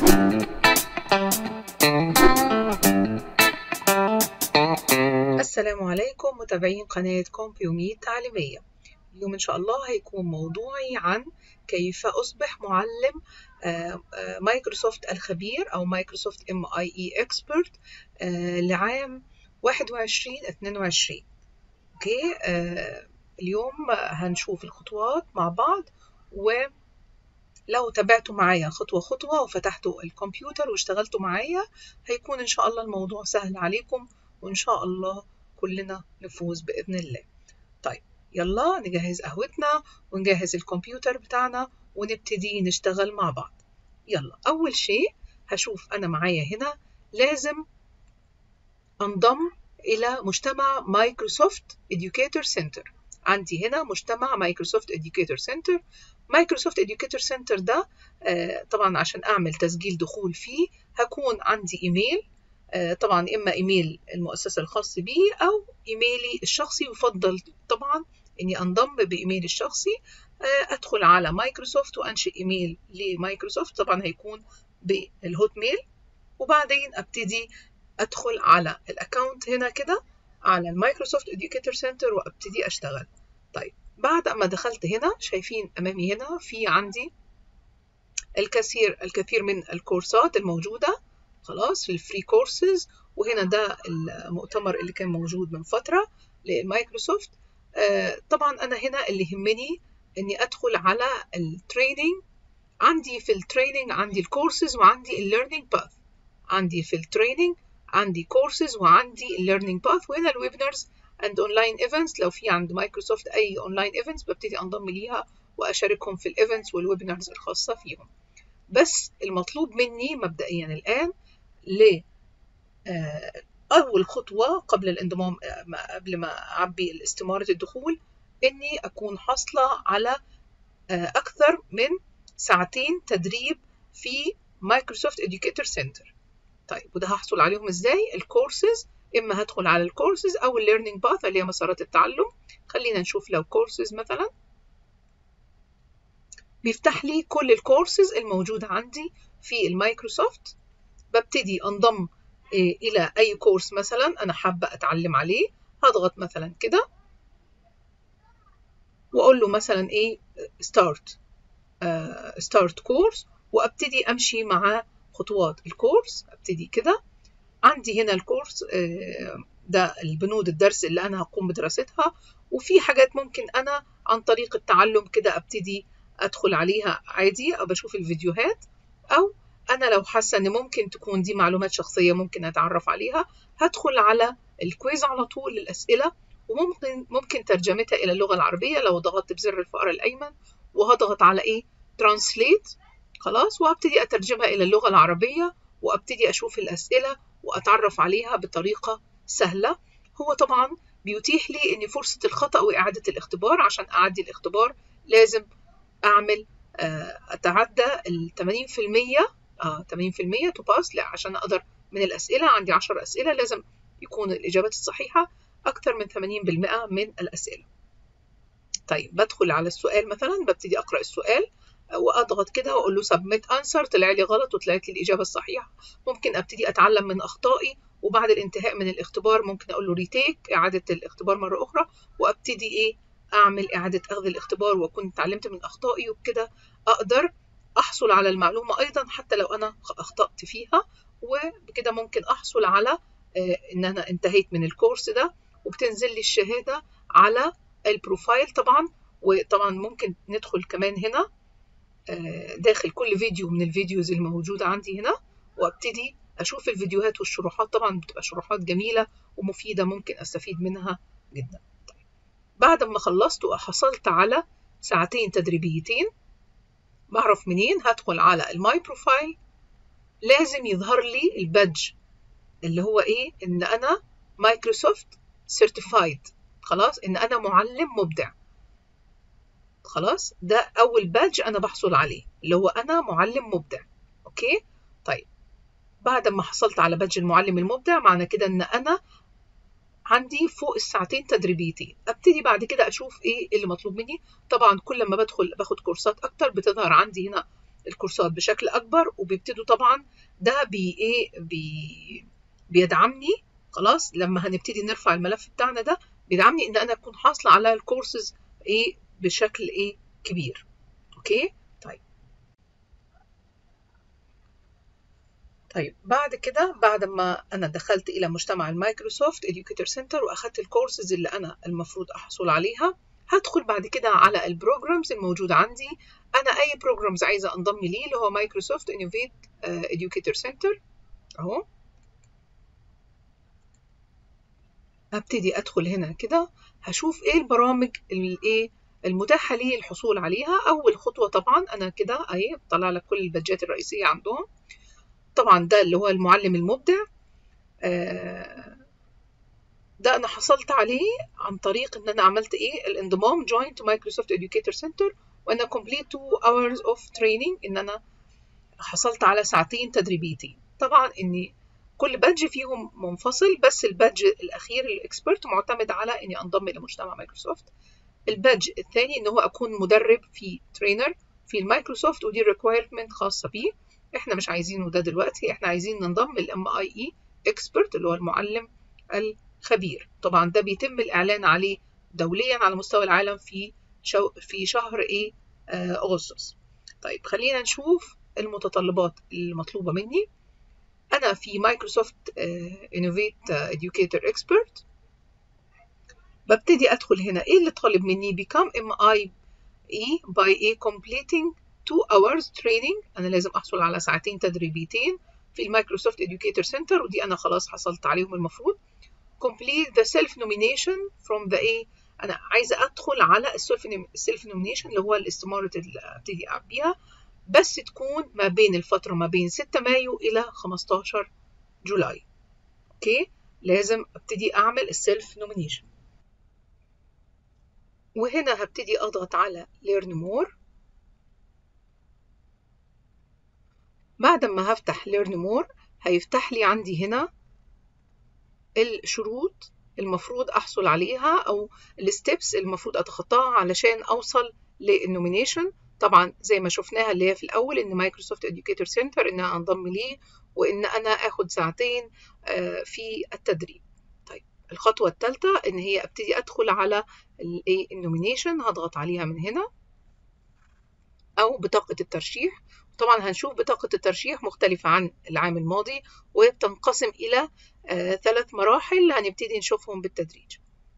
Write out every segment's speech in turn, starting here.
السلام عليكم متابعين قناة كومبيوميد تعليمية اليوم إن شاء الله هيكون موضوعي عن كيف أصبح معلم مايكروسوفت الخبير أو مايكروسوفت ام اي اي اكسبرت لعام 21 22 اوكي اليوم هنشوف الخطوات مع بعض ولو تابعتوا معايا خطوة خطوة وفتحتوا الكمبيوتر واشتغلتوا معايا هيكون إن شاء الله الموضوع سهل عليكم وإن شاء الله كلنا نفوز بإذن الله طيب يلا نجهز قهوتنا ونجهز الكمبيوتر بتاعنا ونبتدي نشتغل مع بعض يلا أول شيء هشوف أنا معايا هنا لازم أنضم إلى مجتمع مايكروسوفت إديوكيتور سنتر عندي هنا مجتمع مايكروسوفت إديوكيتور سنتر مايكروسوفت إديوكيتور سنتر ده آه طبعا عشان أعمل تسجيل دخول فيه هكون عندي إيميل آه طبعا إما إيميل المؤسسة الخاص بي أو إيميلي الشخصي يفضل طبعا إني أنضم بإيميلي الشخصي آه أدخل على مايكروسوفت وأنشئ إيميل لمايكروسوفت طبعا هيكون بالهوت ميل وبعدين أبتدي ادخل على الاكونت هنا كده على المايكروسوفت اديوكيتور سنتر وابتدي اشتغل طيب بعد ما دخلت هنا شايفين امامي هنا في عندي الكثير الكثير من الكورسات الموجوده خلاص في الفري كورسز وهنا ده المؤتمر اللي كان موجود من فتره لمايكروسوفت آه طبعا انا هنا اللي يهمني اني ادخل على التريننج عندي في التريننج عندي الكورسز وعندي الليرنينج باث عندي في التريننج عندي كورسز وعندي learning باث وهنا الويبنرز اند اونلاين ايفنتس لو في عند مايكروسوفت اي اونلاين ايفنتس ببتدي انضم ليها واشاركهم في الايفنتس والويبنرز الخاصه فيهم بس المطلوب مني مبدئيا الان ل اول خطوه قبل الانضمام قبل ما اعبي استماره الدخول اني اكون حاصله على اكثر من ساعتين تدريب في مايكروسوفت اديوكيتور سنتر طيب وده هحصل عليهم ازاي الكورسز اما هدخل على الكورسز او الليرنينج باث اللي هي مسارات التعلم خلينا نشوف لو كورسز مثلا بيفتح لي كل الكورسز الموجودة عندي في المايكروسوفت ببتدي انضم الى اي كورس مثلا انا حابة اتعلم عليه هضغط مثلا كده واقول له مثلا ايه ستارت ستارت كورس وابتدي امشي مع خطوات الكورس ابتدي كده عندي هنا الكورس ده البنود الدرس اللي انا هقوم بدراستها وفي حاجات ممكن انا عن طريق التعلم كده ابتدي ادخل عليها عادي او بشوف الفيديوهات او انا لو حاسه ان ممكن تكون دي معلومات شخصيه ممكن اتعرف عليها هدخل على الكويز على طول للاسئله وممكن ممكن ترجمتها الى اللغه العربيه لو ضغطت بزر الفأر الايمن وهضغط على ايه ترانسليت خلاص وابتدي اترجمها الى اللغه العربيه وابتدي اشوف الاسئله واتعرف عليها بطريقه سهله هو طبعا بيتيح لي ان فرصه الخطا واعاده الاختبار عشان اعدي الاختبار لازم اعمل اتعدى ال 80% اه 80% تو باس لا عشان اقدر من الاسئله عندي 10 اسئله لازم يكون الاجابات الصحيحه اكثر من 80% من الاسئله طيب بدخل على السؤال مثلا ببتدي اقرا السؤال واضغط كده واقول له سبميت انسر طلع لي غلط وطلعت لي الاجابه الصحيحه ممكن ابتدي اتعلم من اخطائي وبعد الانتهاء من الاختبار ممكن اقول له ريتيك اعاده الاختبار مره اخرى وابتدي ايه اعمل اعاده اخذ الاختبار واكون اتعلمت من اخطائي وبكده اقدر احصل على المعلومه ايضا حتى لو انا اخطات فيها وبكده ممكن احصل على ان انا انتهيت من الكورس ده وبتنزل لي الشهاده على البروفايل طبعا وطبعا ممكن ندخل كمان هنا داخل كل فيديو من الفيديوز الموجودة عندي هنا وابتدي أشوف الفيديوهات والشروحات طبعا بتبقى شروحات جميلة ومفيدة ممكن أستفيد منها جدا طيب. بعد ما خلصت وحصلت على ساعتين تدريبيتين بعرف منين هدخل على الماي بروفايل لازم يظهر لي البادج اللي هو ايه ان انا مايكروسوفت سيرتيفايد خلاص ان انا معلم مبدع خلاص ده اول بادج انا بحصل عليه اللي هو انا معلم مبدع اوكي طيب بعد ما حصلت على بادج المعلم المبدع معنى كده ان انا عندي فوق الساعتين تدريبيتين ابتدي بعد كده اشوف ايه اللي مطلوب مني طبعا كل ما بدخل باخد كورسات اكتر بتظهر عندي هنا الكورسات بشكل اكبر وبيبتدوا طبعا ده بي ايه بي بيدعمني خلاص لما هنبتدي نرفع الملف بتاعنا ده بيدعمني ان انا اكون حاصله على الكورسز ايه بشكل ايه كبير اوكي طيب طيب بعد كده بعد ما انا دخلت الى مجتمع المايكروسوفت اديوكيتور سنتر واخدت الكورسز اللي انا المفروض احصل عليها هدخل بعد كده على البروجرامز الموجود عندي انا اي بروجرامز عايزه انضم ليه اللي هو مايكروسوفت انوفيت اديوكيتور سنتر اهو ابتدي ادخل هنا كده هشوف ايه البرامج الايه المتاحه لي الحصول عليها اول خطوه طبعا انا كده اهي طلع لك كل البادجات الرئيسيه عندهم طبعا ده اللي هو المعلم المبدع آه ده انا حصلت عليه عن طريق ان انا عملت ايه الانضمام join to Microsoft Educator Center وانا complete two hours of training ان انا حصلت على ساعتين تدريبيتين طبعا اني كل بادج فيهم منفصل بس البادج الاخير الاكسبرت معتمد على اني انضم الى مجتمع مايكروسوفت البادج الثاني ان هو اكون مدرب في ترينر في المايكروسوفت ودي ريكويرمنت خاصه بيه احنا مش عايزينه ده دلوقتي احنا عايزين ننضم للام اي اي اكسبرت اللي هو المعلم الخبير طبعا ده بيتم الاعلان عليه دوليا على مستوى العالم في شو في شهر ايه آه اغسطس طيب خلينا نشوف المتطلبات المطلوبه مني انا في مايكروسوفت انوفيت اديوكيتور اكسبرت ببتدي ادخل هنا ايه اللي طالب مني become MI E by a completing 2 hours training انا لازم احصل على ساعتين تدريبيتين في المايكروسوفت educator center ودي انا خلاص حصلت عليهم المفروض complete the self nomination from the A انا عايزه ادخل على السيلف نومينيشن اللي هو الاستماره اللي ابتدي اعبيها بس تكون ما بين الفتره ما بين 6 مايو الى 15 جولاي اوكي لازم ابتدي اعمل السيلف نومينيشن وهنا هبتدي اضغط على learn more بعد ما هفتح learn more هيفتح لي عندي هنا الشروط المفروض احصل عليها او الستبس المفروض اتخطاها علشان اوصل للنومينيشن طبعا زي ما شفناها اللي هي في الاول ان مايكروسوفت اديوكيتور سنتر ان انضم ليه وان انا اخد ساعتين في التدريب طيب الخطوه الثالثه ان هي ابتدي ادخل على الايه النومينيشن هضغط عليها من هنا او بطاقه الترشيح طبعا هنشوف بطاقة الترشيح مختلفة عن العام الماضي وهي بتنقسم إلى آه ثلاث مراحل هنبتدي نشوفهم بالتدريج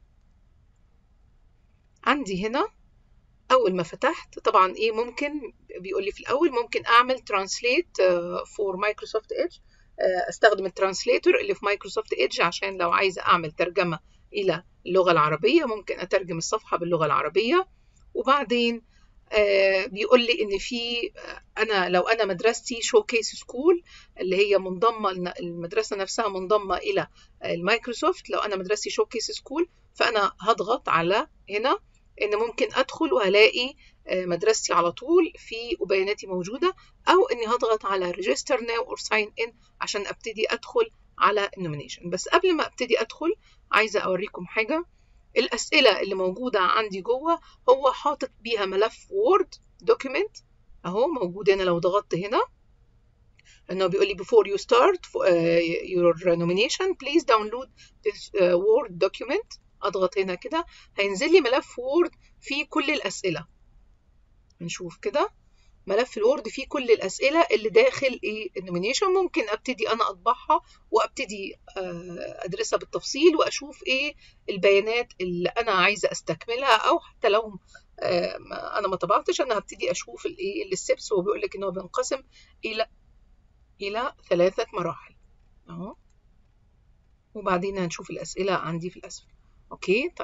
عندي هنا أول ما فتحت طبعا إيه ممكن بيقول لي في الأول ممكن أعمل ترانسليت فور مايكروسوفت إيدج أستخدم الترانسليتور اللي في مايكروسوفت إيدج عشان لو عايزة أعمل ترجمة إلى اللغة العربية ممكن أترجم الصفحة باللغة العربية وبعدين آه بيقول لي ان في انا لو انا مدرستي شو كيس سكول اللي هي منضمه المدرسه نفسها منضمه الى المايكروسوفت لو انا مدرستي شو كيس سكول فانا هضغط على هنا ان ممكن ادخل وهلاقي آه مدرستي على طول في وبياناتي موجوده او اني هضغط على ريجستر ناو اور ساين ان عشان ابتدي ادخل على النومينيشن بس قبل ما ابتدي ادخل عايزه اوريكم حاجه الأسئلة اللي موجودة عندي جوه هو حاطط بيها ملف وورد دوكيمنت أهو موجود هنا لو ضغطت هنا إنه بيقول لي before you start uh, your nomination please download this uh, word document أضغط هنا كده هينزل لي ملف وورد فيه كل الأسئلة نشوف كده ملف الوورد فيه كل الأسئلة اللي داخل إيه النومينيشن ممكن أبتدي أنا أطبعها وأبتدي أدرسها بالتفصيل وأشوف إيه البيانات اللي أنا عايزة أستكملها أو حتى لو أنا ما طبعتش أنا هبتدي أشوف الإيه الستبس هو بيقول لك إن هو بينقسم إلى إلى ثلاثة مراحل أهو وبعدين هنشوف الأسئلة عندي في الأسفل أوكي طيب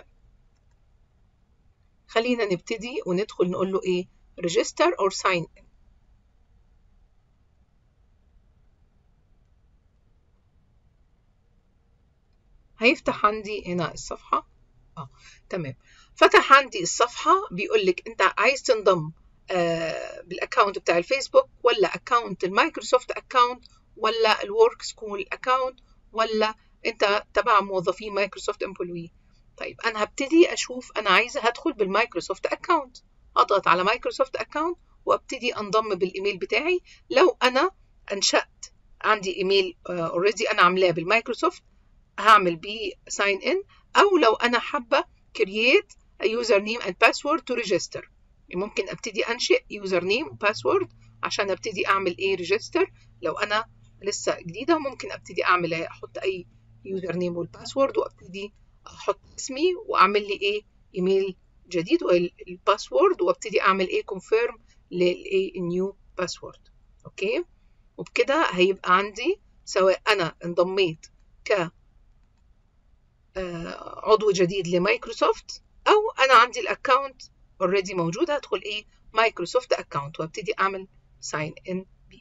خلينا نبتدي وندخل نقول له إيه register or sign in هيفتح عندي هنا الصفحة اه تمام فتح عندي الصفحة بيقول لك انت عايز تنضم آه بالاكونت بتاع الفيسبوك ولا اكونت المايكروسوفت اكونت ولا الورك سكول اكونت ولا انت تبع موظفين مايكروسوفت امبلوي طيب انا هبتدي اشوف انا عايزه هدخل بالمايكروسوفت اكونت اضغط على مايكروسوفت اكونت وابتدي انضم بالايميل بتاعي لو انا انشات عندي ايميل اوريدي انا عاملاه بالمايكروسوفت هعمل بيه ساين ان او لو انا حابه create a username and password to register ممكن ابتدي انشئ يوزر نيم وباسورد عشان ابتدي اعمل ايه ريجستر لو انا لسه جديده ممكن ابتدي اعمل احط اي يوزر نيم والباسورد وابتدي احط اسمي واعمل لي ايه ايميل جديد والباسورد وابتدي اعمل ايه كونفيرم للايه النيو باسورد اوكي وبكده هيبقى عندي سواء انا انضميت ك عضو جديد لمايكروسوفت او انا عندي الاكونت اوريدي موجود هدخل ايه مايكروسوفت اكونت وابتدي اعمل ساين ان بيه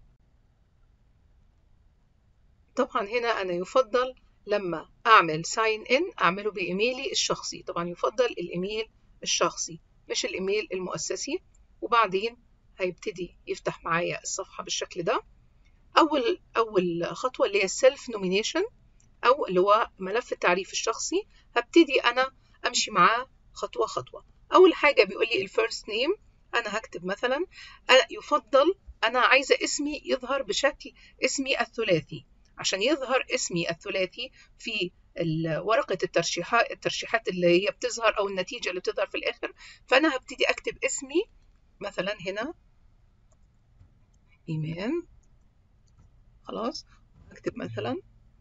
طبعا هنا انا يفضل لما اعمل ساين ان اعمله بايميلي الشخصي طبعا يفضل الايميل الشخصي مش الايميل المؤسسي وبعدين هيبتدي يفتح معايا الصفحه بالشكل ده اول اول خطوه اللي هي السيلف نومينيشن او اللي هو ملف التعريف الشخصي هبتدي انا امشي معاه خطوه خطوه اول حاجه بيقول لي الفيرست نيم انا هكتب مثلا أنا يفضل انا عايزه اسمي يظهر بشكل اسمي الثلاثي عشان يظهر اسمي الثلاثي في ورقة الترشيحات الترشيحات اللي هي بتظهر أو النتيجة اللي بتظهر في الآخر فأنا هبتدي أكتب اسمي مثلا هنا إيمان خلاص هكتب مثلا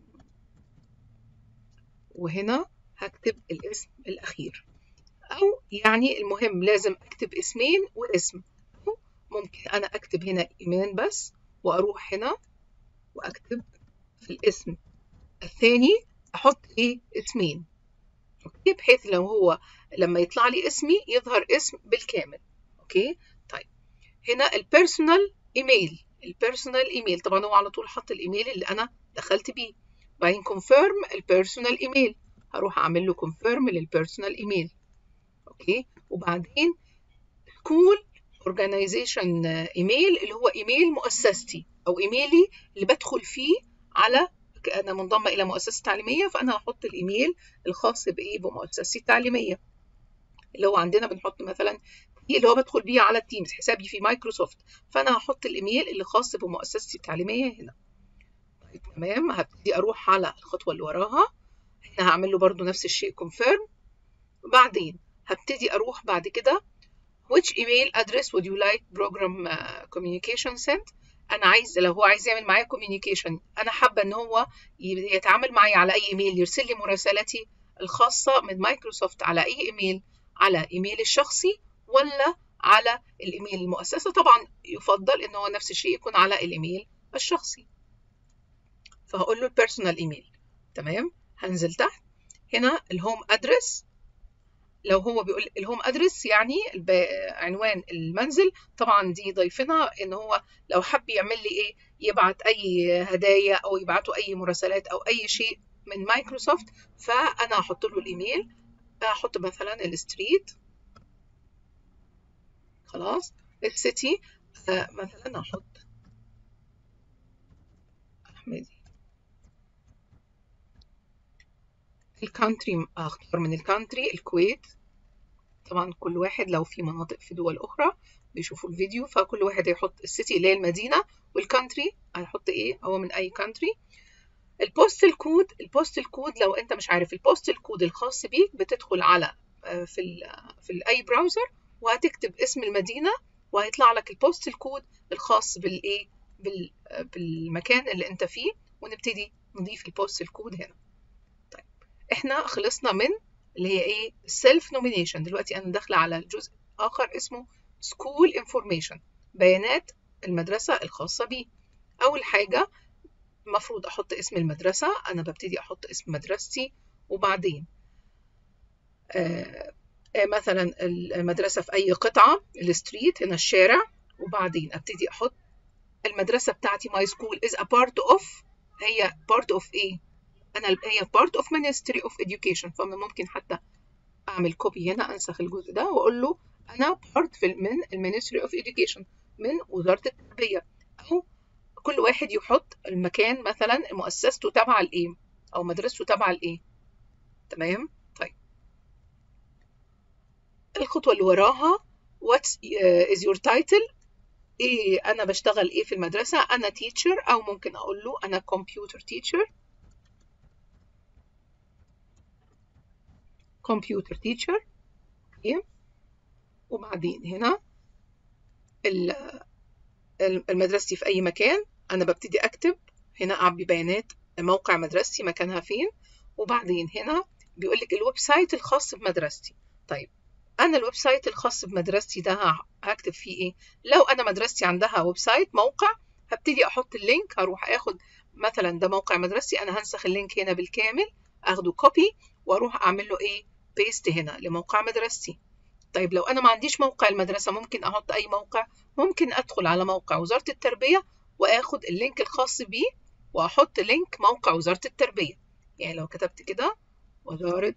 وهنا هكتب الاسم الأخير أو يعني المهم لازم أكتب اسمين واسم ممكن أنا أكتب هنا إيمان بس وأروح هنا وأكتب في الاسم الثاني أحط إيه اسمين أوكي بحيث لو هو لما يطلع لي اسمي يظهر اسم بالكامل أوكي طيب هنا البيرسونال إيميل البيرسونال إيميل طبعا هو على طول حط الإيميل اللي أنا دخلت بيه بعدين كونفيرم البيرسونال إيميل هروح أعمل له كونفيرم للبيرسونال إيميل اوكي وبعدين سكول اورجانيزيشن ايميل اللي هو ايميل مؤسستي او ايميلي اللي بدخل فيه على انا منضمه الى مؤسسه تعليميه فانا هحط الايميل الخاص بايه بمؤسستي التعليميه اللي هو عندنا بنحط مثلا اللي هو بدخل بيه على التيمز حسابي في مايكروسوفت فانا هحط الايميل اللي خاص بمؤسستي التعليميه هنا طيب تمام هبتدي اروح على الخطوه اللي وراها هنا هعمل له برده نفس الشيء كونفيرم وبعدين هبتدي اروح بعد كده which email address would you like program uh, communication sent انا عايز لو هو عايز يعمل معايا communication انا حابه ان هو يتعامل معايا على اي ايميل يرسل لي مراسلاتي الخاصه من مايكروسوفت على اي ايميل على ايميل الشخصي ولا على الايميل المؤسسه طبعا يفضل ان هو نفس الشيء يكون على الايميل الشخصي فهقول له البيرسونال ايميل تمام هنزل تحت هنا الهوم ادرس لو هو بيقول الهوم ادرس يعني عنوان المنزل طبعا دي ضيفنا ان هو لو حب يعمل لي ايه يبعت اي هدايا او يبعتوا اي مراسلات او اي شيء من مايكروسوفت فانا هحط له الايميل هحط مثلا الستريت خلاص السيتي آه مثلا هحط احمدي الكانتري اختار من الكانتري الكويت طبعا كل واحد لو في مناطق في دول اخرى بيشوفوا الفيديو فكل واحد هيحط السيتي اللي هي المدينه والكانتري هيحط ايه هو من اي كانتري البوستل كود البوستل كود لو انت مش عارف البوستل كود الخاص بيك بتدخل على في ال في اي براوزر وهتكتب اسم المدينه وهيطلع لك البوستل كود الخاص بالايه بالمكان اللي انت فيه ونبتدي نضيف البوستل كود هنا طيب احنا خلصنا من اللي هي ايه السيلف نومينيشن دلوقتي انا داخله على الجزء اخر اسمه سكول انفورميشن بيانات المدرسه الخاصه بي اول حاجه المفروض احط اسم المدرسه انا ببتدي احط اسم مدرستي وبعدين آه مثلا المدرسه في اي قطعه الستريت هنا الشارع وبعدين ابتدي احط المدرسه بتاعتي ماي سكول از ا بارت اوف هي بارت اوف ايه انا هي بارت اوف ministry اوف education فمن ممكن حتى اعمل كوبي هنا انسخ الجزء ده واقول له انا بارت في من المينستري اوف education من وزاره التربيه او كل واحد يحط المكان مثلا مؤسسته تابعه لايه او مدرسته تابعه لايه تمام طيب الخطوه اللي وراها what uh, is your title ايه انا بشتغل ايه في المدرسة انا teacher او ممكن اقول له انا computer teacher computer teacher okay. وبعدين هنا المدرستي في اي مكان انا ببتدي اكتب هنا اعبي بيانات موقع مدرستي مكانها فين وبعدين هنا بيقول لك الويب سايت الخاص بمدرستي طيب انا الويب سايت الخاص بمدرستي ده هكتب فيه ايه لو انا مدرستي عندها ويب سايت موقع هبتدي احط اللينك هروح اخد مثلا ده موقع مدرستي انا هنسخ اللينك هنا بالكامل اخده كوبي واروح اعمل له ايه بيست هنا لموقع مدرستي طيب لو انا ما عنديش موقع المدرسه ممكن احط اي موقع ممكن ادخل على موقع وزاره التربيه واخد اللينك الخاص بيه واحط لينك موقع وزاره التربيه يعني لو كتبت كده وزاره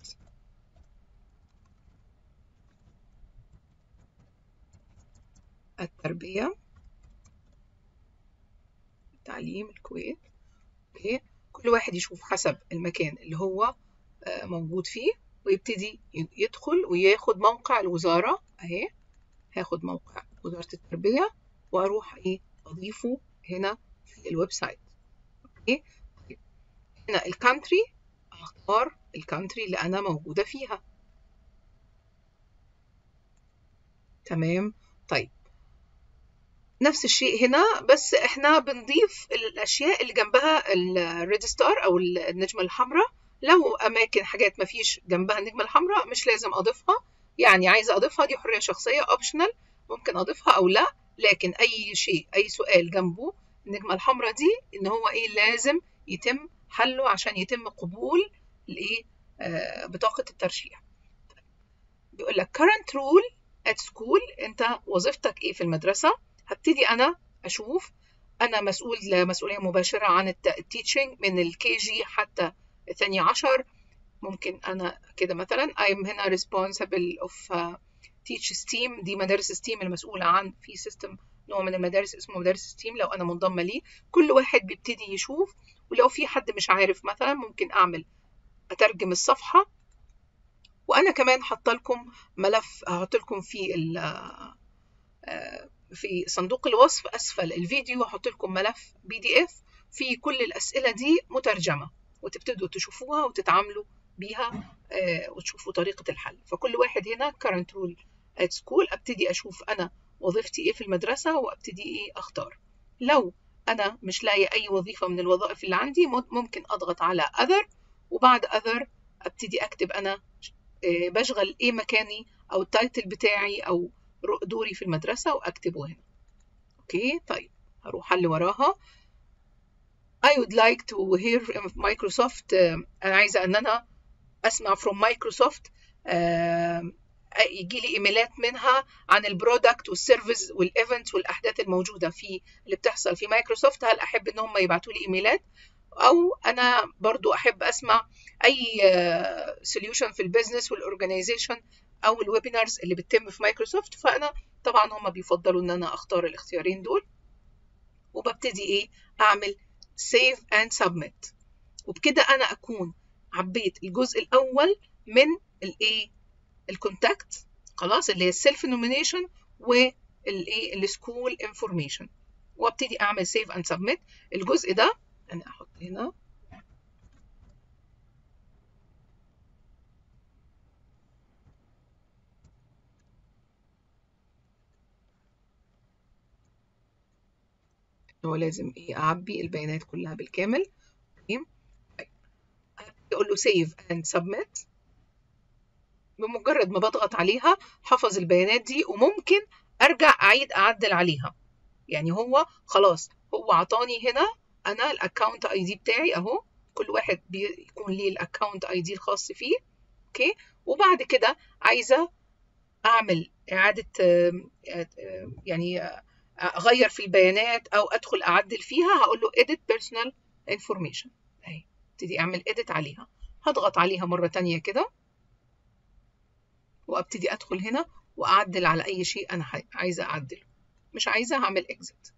التربيه تعليم الكويت اوكي كل واحد يشوف حسب المكان اللي هو موجود فيه ويبتدي يدخل وياخد موقع الوزارة اهي هاخد موقع وزارة التربية واروح ايه اضيفه هنا في الويب سايت اوكي هنا الكانتري اختار الكانتري اللي انا موجودة فيها تمام طيب نفس الشيء هنا بس احنا بنضيف الاشياء اللي جنبها الريد ستار او النجمة الحمراء لو اماكن حاجات ما فيش جنبها النجمه الحمراء مش لازم اضيفها يعني عايزه اضيفها دي حريه شخصيه اوبشنال ممكن اضيفها او لا لكن اي شيء اي سؤال جنبه النجمه الحمراء دي ان هو ايه لازم يتم حله عشان يتم قبول الايه آه بطاقه الترشيح بيقول لك current rule at school انت وظيفتك ايه في المدرسه هبتدي انا اشوف انا مسؤول مسؤوليه مباشره عن التيتشنج من الكي جي حتى الثاني عشر ممكن أنا كده مثلا I'm هنا responsible of uh, teach STEAM دي مدارس STEAM المسؤولة عن في سيستم نوع من المدارس اسمه مدارس STEAM لو أنا منضمة ليه كل واحد بيبتدي يشوف ولو في حد مش عارف مثلا ممكن أعمل أترجم الصفحة وأنا كمان حاطة لكم ملف هحط لكم في ال في صندوق الوصف أسفل الفيديو هحط لكم ملف بي دي اف في كل الأسئلة دي مترجمة وتبتدوا تشوفوها وتتعاملوا بيها آه وتشوفوا طريقة الحل فكل واحد هنا current rule at school ابتدي اشوف انا وظيفتي ايه في المدرسة وابتدي ايه اختار لو انا مش لاقي اي وظيفة من الوظائف اللي عندي ممكن اضغط على other وبعد other ابتدي اكتب انا آه بشغل ايه مكاني او التايتل بتاعي او دوري في المدرسة واكتبه هنا اوكي طيب هروح اللي وراها I would like to hear Microsoft uh, أنا عايزة إن أنا أسمع from Microsoft uh, يجي لي إيميلات منها عن البرودكت والسيرفيس والإيفنت والأحداث الموجودة في اللي بتحصل في مايكروسوفت هل أحب إن هم يبعتوا لي إيميلات أو أنا برضو أحب أسمع أي سوليوشن uh, في البيزنس والأورجنايزيشن أو الويبينارز اللي بتتم في مايكروسوفت فأنا طبعا هم بيفضلوا إن أنا أختار الاختيارين دول وببتدي إيه أعمل save and submit وبكده انا اكون عبيت الجزء الاول من الايه الكونتاكت خلاص اللي هي السيلف نومينيشن والايه السكول انفورميشن وابتدي اعمل save and submit الجزء ده انا احط هنا هو لازم ايه اعبي البيانات كلها بالكامل طيب اقول له save and submit بمجرد ما بضغط عليها حفظ البيانات دي وممكن ارجع اعيد اعدل عليها يعني هو خلاص هو عطاني هنا انا الاكونت اي دي بتاعي اهو كل واحد بيكون ليه الاكونت اي دي الخاص فيه اوكي وبعد كده عايزه اعمل اعاده يعني اغير في البيانات او ادخل اعدل فيها هقول له edit personal information اهي ابتدي اعمل edit عليها هضغط عليها مره تانية كده وابتدي ادخل هنا واعدل على اي شيء انا عايزه اعدله مش عايزه هعمل exit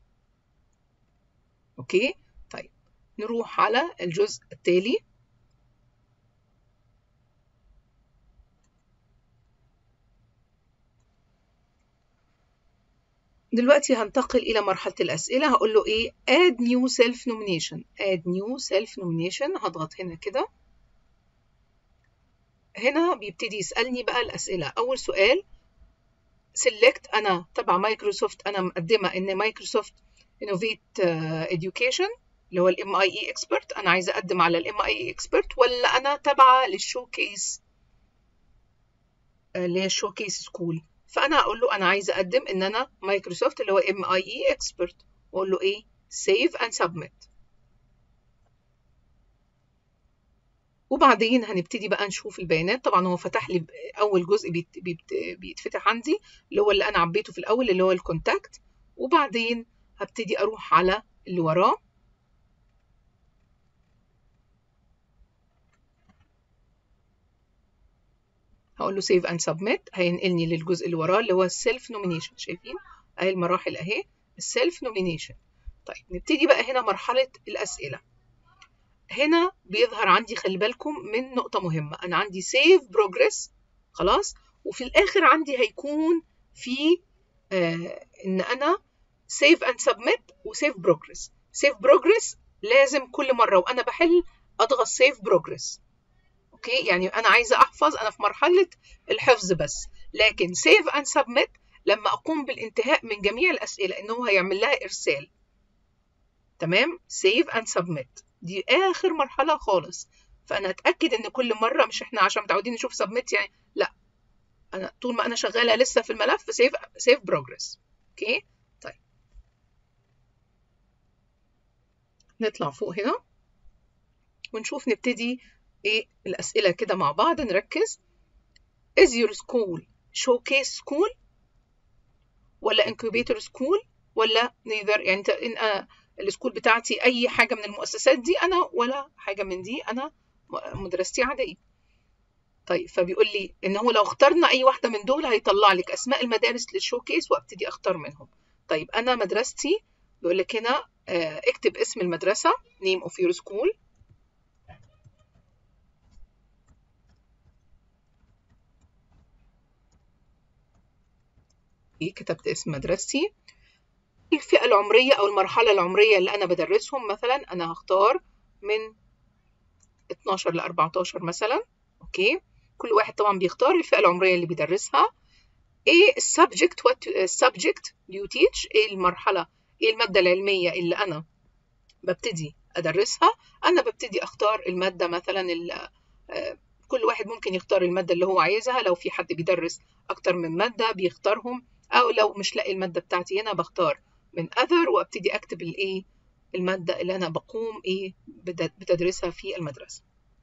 اوكي طيب نروح على الجزء التالي دلوقتي هنتقل إلى مرحلة الأسئلة هقول له إيه add new self nomination add new self nomination هضغط هنا كده هنا بيبتدي يسألني بقى الأسئلة أول سؤال select أنا تبع مايكروسوفت أنا مقدمة إن مايكروسوفت innovate education اللي هو الام اي اي اكسبرت انا عايزه اقدم على الام اي اي اكسبرت ولا انا تابعه للشو كيس اللي هي الشو كيس سكول فانا هقول له انا عايزه اقدم ان انا مايكروسوفت اللي هو ام اي اي اكسبرت واقول له ايه سيف اند سبميت وبعدين هنبتدي بقى نشوف البيانات طبعا هو فتح لي اول جزء بيت بيت بيتفتح عندي اللي هو اللي انا عبيته في الاول اللي هو الكونتاكت وبعدين هبتدي اروح على اللي وراه هقول له سيف اند سبميت هينقلني للجزء اللي وراه اللي هو السيلف نومينيشن شايفين اهي المراحل اهي السيلف نومينيشن طيب نبتدي بقى هنا مرحله الاسئله هنا بيظهر عندي خلي بالكم من نقطه مهمه انا عندي سيف بروجريس خلاص وفي الاخر عندي هيكون في آه ان انا سيف اند سبميت وسيف بروجريس سيف بروجريس لازم كل مره وانا بحل اضغط سيف بروجريس اوكي يعني انا عايزه احفظ انا في مرحله الحفظ بس لكن سيف اند سبميت لما اقوم بالانتهاء من جميع الاسئله ان هو هيعمل لها ارسال تمام سيف اند سبميت دي اخر مرحله خالص فانا اتاكد ان كل مره مش احنا عشان متعودين نشوف سبميت يعني لا انا طول ما انا شغاله لسه في الملف سيف سيف بروجريس اوكي طيب نطلع فوق هنا ونشوف نبتدي ايه الاسئله كده مع بعض نركز is your school showcase school ولا incubator school ولا neither يعني انت ان أنا السكول بتاعتي اي حاجه من المؤسسات دي انا ولا حاجه من دي انا مدرستي عاديه طيب فبيقول لي ان هو لو اخترنا اي واحده من دول هيطلع لك اسماء المدارس للشوكيس وابتدي اختار منهم طيب انا مدرستي بيقول لك هنا اكتب اسم المدرسه name of your school كتبت اسم مدرستي الفئة العمرية أو المرحلة العمرية اللي أنا بدرسهم مثلا أنا هختار من 12 ل 14 مثلا أوكي كل واحد طبعا بيختار الفئة العمرية اللي بيدرسها إيه السبجكت وات السبجكت يو تيتش إيه المرحلة إيه المادة العلمية اللي أنا ببتدي أدرسها أنا ببتدي أختار المادة مثلا كل واحد ممكن يختار المادة اللي هو عايزها لو في حد بيدرس أكتر من مادة بيختارهم أو لو مش لاقي المادة بتاعتي هنا بختار من other وابتدي أكتب الإيه المادة اللي أنا بقوم إيه بتدرسها في المدرسة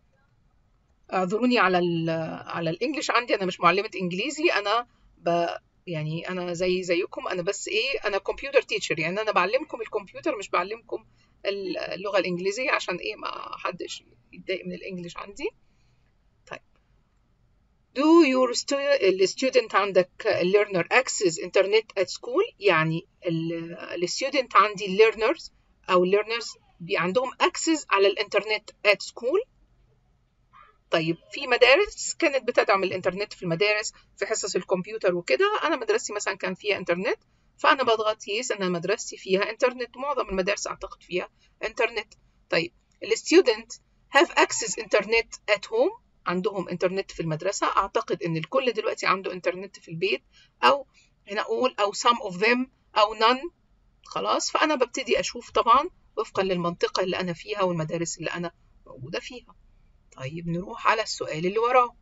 اعذروني على ال على الانجليش عندي انا مش معلمه انجليزي انا ب يعني انا زي زيكم انا بس ايه انا كمبيوتر تيتشر يعني انا بعلمكم الكمبيوتر مش بعلمكم اللغه الانجليزيه عشان ايه ما حدش يتضايق من الانجليش عندي طيب do your student عندك learner access internet at school يعني الستودنت عندي learners او learners بي عندهم access على الانترنت at school طيب في مدارس كانت بتدعم الانترنت في المدارس في حصص الكمبيوتر وكده انا مدرستي مثلا كان فيها انترنت فانا بضغط يس انا مدرستي فيها انترنت معظم المدارس اعتقد فيها انترنت طيب الستودنت هاف اكسس انترنت ات هوم عندهم انترنت في المدرسه اعتقد ان الكل دلوقتي عنده انترنت في البيت او هنا اقول او some of them او none خلاص فانا ببتدي اشوف طبعا وفقا للمنطقه اللي انا فيها والمدارس اللي انا موجوده فيها طيب نروح على السؤال اللي وراه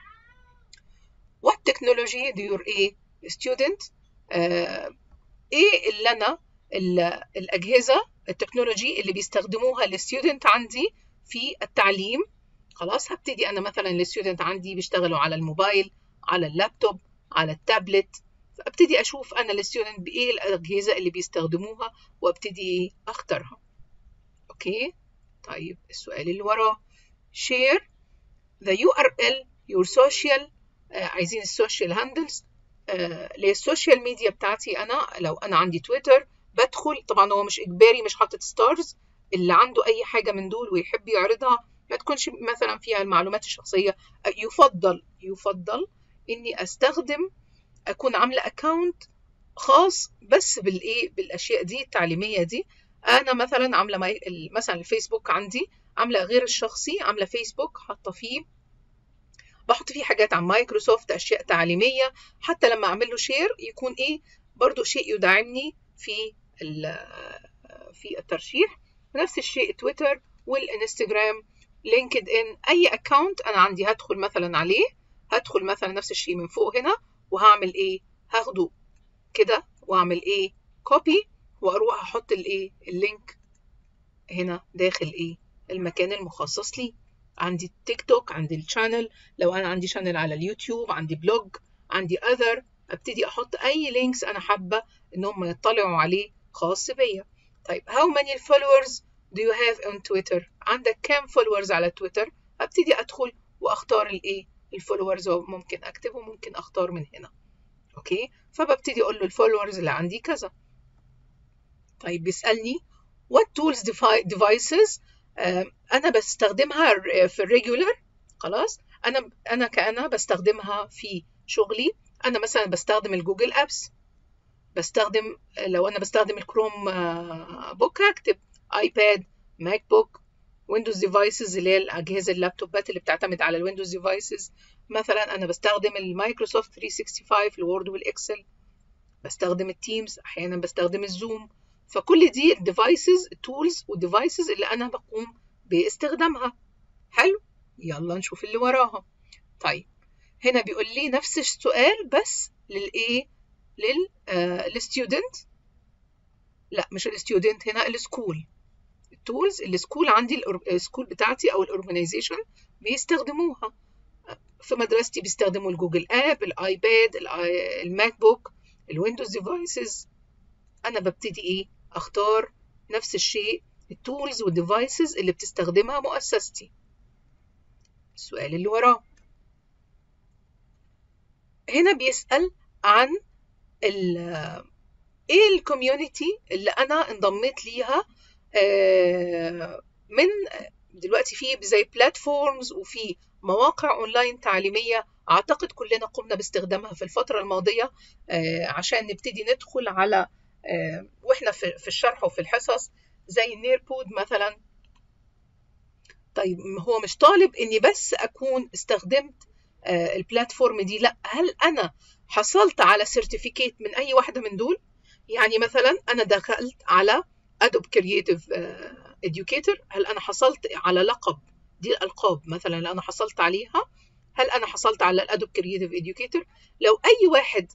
What technology do your A student uh, ايه اللي انا الاجهزه التكنولوجي اللي بيستخدموها الستودنت عندي في التعليم خلاص هبتدي انا مثلا الستودنت عندي بيشتغلوا على الموبايل على اللابتوب على التابلت فابتدي اشوف انا الستودنت بايه الاجهزه اللي بيستخدموها وابتدي اختارها اوكي طيب السؤال اللي وراه share the URL your social uh, عايزين السوشيال هاندلز للسوشيال ميديا بتاعتي انا لو انا عندي تويتر بدخل طبعا هو مش اجباري مش حاطط ستارز اللي عنده اي حاجه من دول ويحب يعرضها ما تكونش مثلا فيها المعلومات الشخصيه يفضل يفضل اني استخدم اكون عامله اكونت خاص بس بالايه بالاشياء دي التعليميه دي انا مثلا عامله ماي... مثلا الفيسبوك عندي عامله غير الشخصي عامله فيسبوك حاطه فيه بحط فيه حاجات عن مايكروسوفت اشياء تعليميه حتى لما اعمل له شير يكون ايه برضو شيء يدعمني في في الترشيح نفس الشيء تويتر والانستجرام لينكد ان اي اكونت انا عندي هدخل مثلا عليه هدخل مثلا نفس الشيء من فوق هنا وهعمل ايه هاخده كده واعمل ايه كوبي واروح احط الايه اللينك هنا داخل ايه المكان المخصص لي عندي التيك توك عندي الشانل لو انا عندي شانل على اليوتيوب عندي بلوج عندي اذر ابتدي احط اي لينكس انا حابه ان هم يطلعوا عليه خاص بيا طيب how many followers do you have on Twitter عندك كام followers على تويتر ابتدي ادخل واختار الايه الفولورز ممكن اكتب وممكن اختار من هنا اوكي فببتدي اقول له الفولورز اللي عندي كذا طيب بيسالني what tools devices انا بستخدمها في الريجولر خلاص انا انا كأنا بستخدمها في شغلي انا مثلا بستخدم الجوجل ابس بستخدم لو انا بستخدم الكروم بوك هكتب ايباد ماك بوك ويندوز ديفايسز اللي هي الاجهزه اللابتوبات اللي بتعتمد على الويندوز ديفايسز مثلا انا بستخدم المايكروسوفت 365 الوورد والاكسل بستخدم التيمز احيانا بستخدم الزوم فكل دي الديفايسز التولز والديفايسز اللي انا بقوم باستخدامها حلو يلا نشوف اللي وراها طيب هنا بيقول لي نفس السؤال بس للايه لل آه للستودنت لا مش الستودنت هنا السكول التولز السكول عندي السكول بتاعتي او الاورجنايزيشن بيستخدموها في مدرستي بيستخدموا الجوجل اب الايباد الماك بوك الويندوز ديفايسز انا ببتدي ايه اختار نفس الشيء التولز والديفايسز اللي بتستخدمها مؤسستي السؤال اللي وراه هنا بيسأل عن ال ايه الكوميونتي اللي انا انضميت ليها من دلوقتي في زي بلاتفورمز وفي مواقع اونلاين تعليميه اعتقد كلنا قمنا باستخدامها في الفتره الماضيه عشان نبتدي ندخل على واحنا في الشرح وفي الحصص زي نيربود مثلا طيب هو مش طالب اني بس اكون استخدمت البلاتفورم دي لا هل انا حصلت على سيرتيفيكيت من اي واحده من دول يعني مثلا انا دخلت على ادوب كرييتيف educator هل انا حصلت على لقب دي الالقاب مثلا اللي انا حصلت عليها هل انا حصلت على الادوب كرييتيف educator لو اي واحد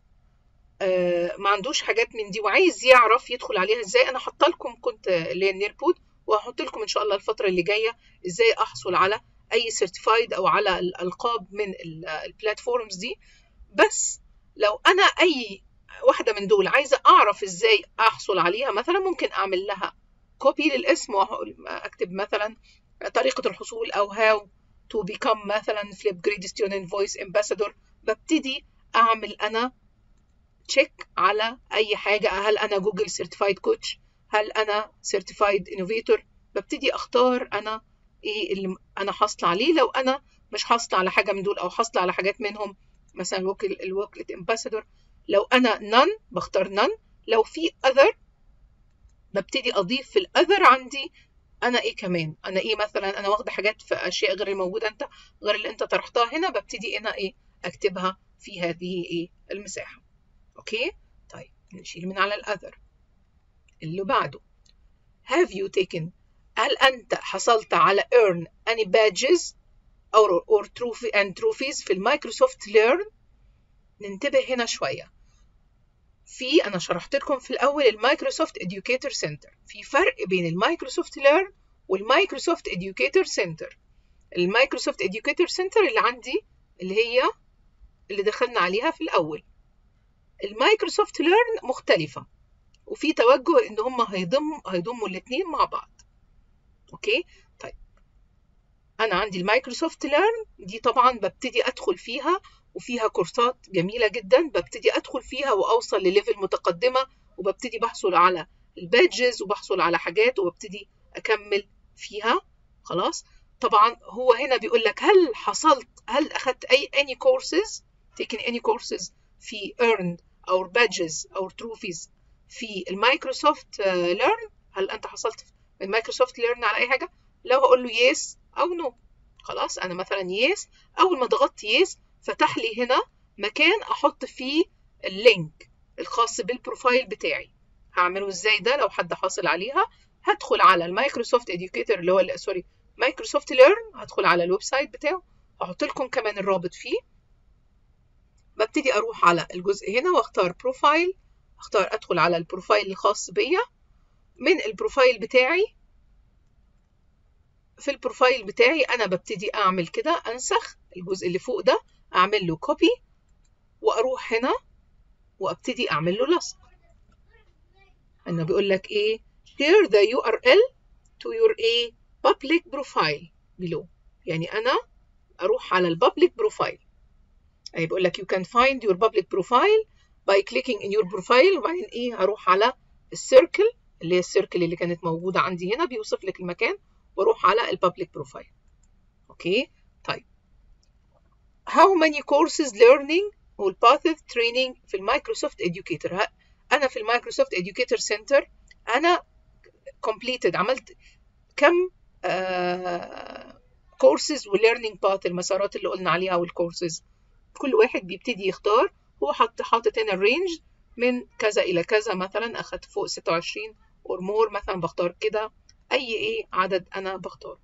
ما عندوش حاجات من دي وعايز يعرف يدخل عليها ازاي انا حاطه لكم كنت اللي هي النيربود وهحط لكم ان شاء الله الفتره اللي جايه ازاي احصل على اي سيرتيفايد او على الالقاب من البلاتفورمز دي بس لو انا اي واحده من دول عايزه اعرف ازاي احصل عليها مثلا ممكن اعمل لها كوبي للاسم واكتب مثلا طريقه الحصول او هاو تو بيكم مثلا فليب جريد ستودنت فويس امباسادور ببتدي اعمل انا تشيك على اي حاجه هل انا جوجل سيرتيفايد كوتش هل انا سيرتيفايد انوفيتور ببتدي اختار انا ايه اللي انا حاصله عليه لو انا مش حاصله على حاجه من دول او حاصله على حاجات منهم مثلا الوكل الوكلة امباسادور لو انا none بختار none لو في other ببتدي اضيف في الاذر عندي انا ايه كمان انا ايه مثلا انا واخده حاجات في اشياء غير الموجوده انت غير اللي انت طرحتها هنا ببتدي انا ايه اكتبها في هذه ايه المساحه اوكي طيب نشيل من على الاذر اللي بعده have you taken هل انت حصلت على earn any badges or or trophy and trophies في المايكروسوفت ليرن ننتبه هنا شويه في انا شرحت لكم في الاول المايكروسوفت educator سنتر في فرق بين المايكروسوفت ليرن والمايكروسوفت educator سنتر المايكروسوفت educator سنتر اللي عندي اللي هي اللي دخلنا عليها في الاول المايكروسوفت ليرن مختلفه وفي توجه ان هم هيضموا هيضموا الاثنين مع بعض اوكي طيب انا عندي المايكروسوفت ليرن دي طبعا ببتدي ادخل فيها وفيها كورسات جميله جدا ببتدي ادخل فيها واوصل لليفل متقدمه وببتدي بحصل على البادجز وبحصل على حاجات وببتدي اكمل فيها خلاص طبعا هو هنا بيقول لك هل حصلت هل اخذت اي any courses taken any courses في earned او بادجز او تروفيز في المايكروسوفت ليرن هل انت حصلت من مايكروسوفت ليرن على اي حاجه لو هقول له يس او نو خلاص انا مثلا يس اول ما ضغطت يس فتح لي هنا مكان احط فيه اللينك الخاص بالبروفايل بتاعي هعمله ازاي ده لو حد حاصل عليها هدخل على المايكروسوفت اديوكيتور اللي هو سوري مايكروسوفت ليرن هدخل على الويب سايت بتاعه هحط لكم كمان الرابط فيه ببتدي اروح على الجزء هنا واختار بروفايل اختار ادخل على البروفايل الخاص بيا من البروفايل بتاعي في البروفايل بتاعي انا ببتدي اعمل كده انسخ الجزء اللي فوق ده اعمل له كوبي واروح هنا وابتدي اعمل له لصق انه بيقول لك ايه share the URL to your a public profile below يعني انا اروح على البابليك بروفايل اي بيقول لك you can find your public profile by clicking in your profile وبعدين ايه هروح على السيركل اللي هي السيركل اللي كانت موجوده عندي هنا بيوصف لك المكان واروح على البابليك بروفايل اوكي طيب how many courses learning والباث training في المايكروسوفت educator انا في المايكروسوفت educator center انا completed عملت كم كورسز وليرنينج باث المسارات اللي قلنا عليها والكورسز كل واحد بيبتدي يختار هو حط حاطط هنا الرينج من كذا الى كذا مثلا اخدت فوق 26 اور مور مثلا بختار كده اي ايه عدد انا بختاره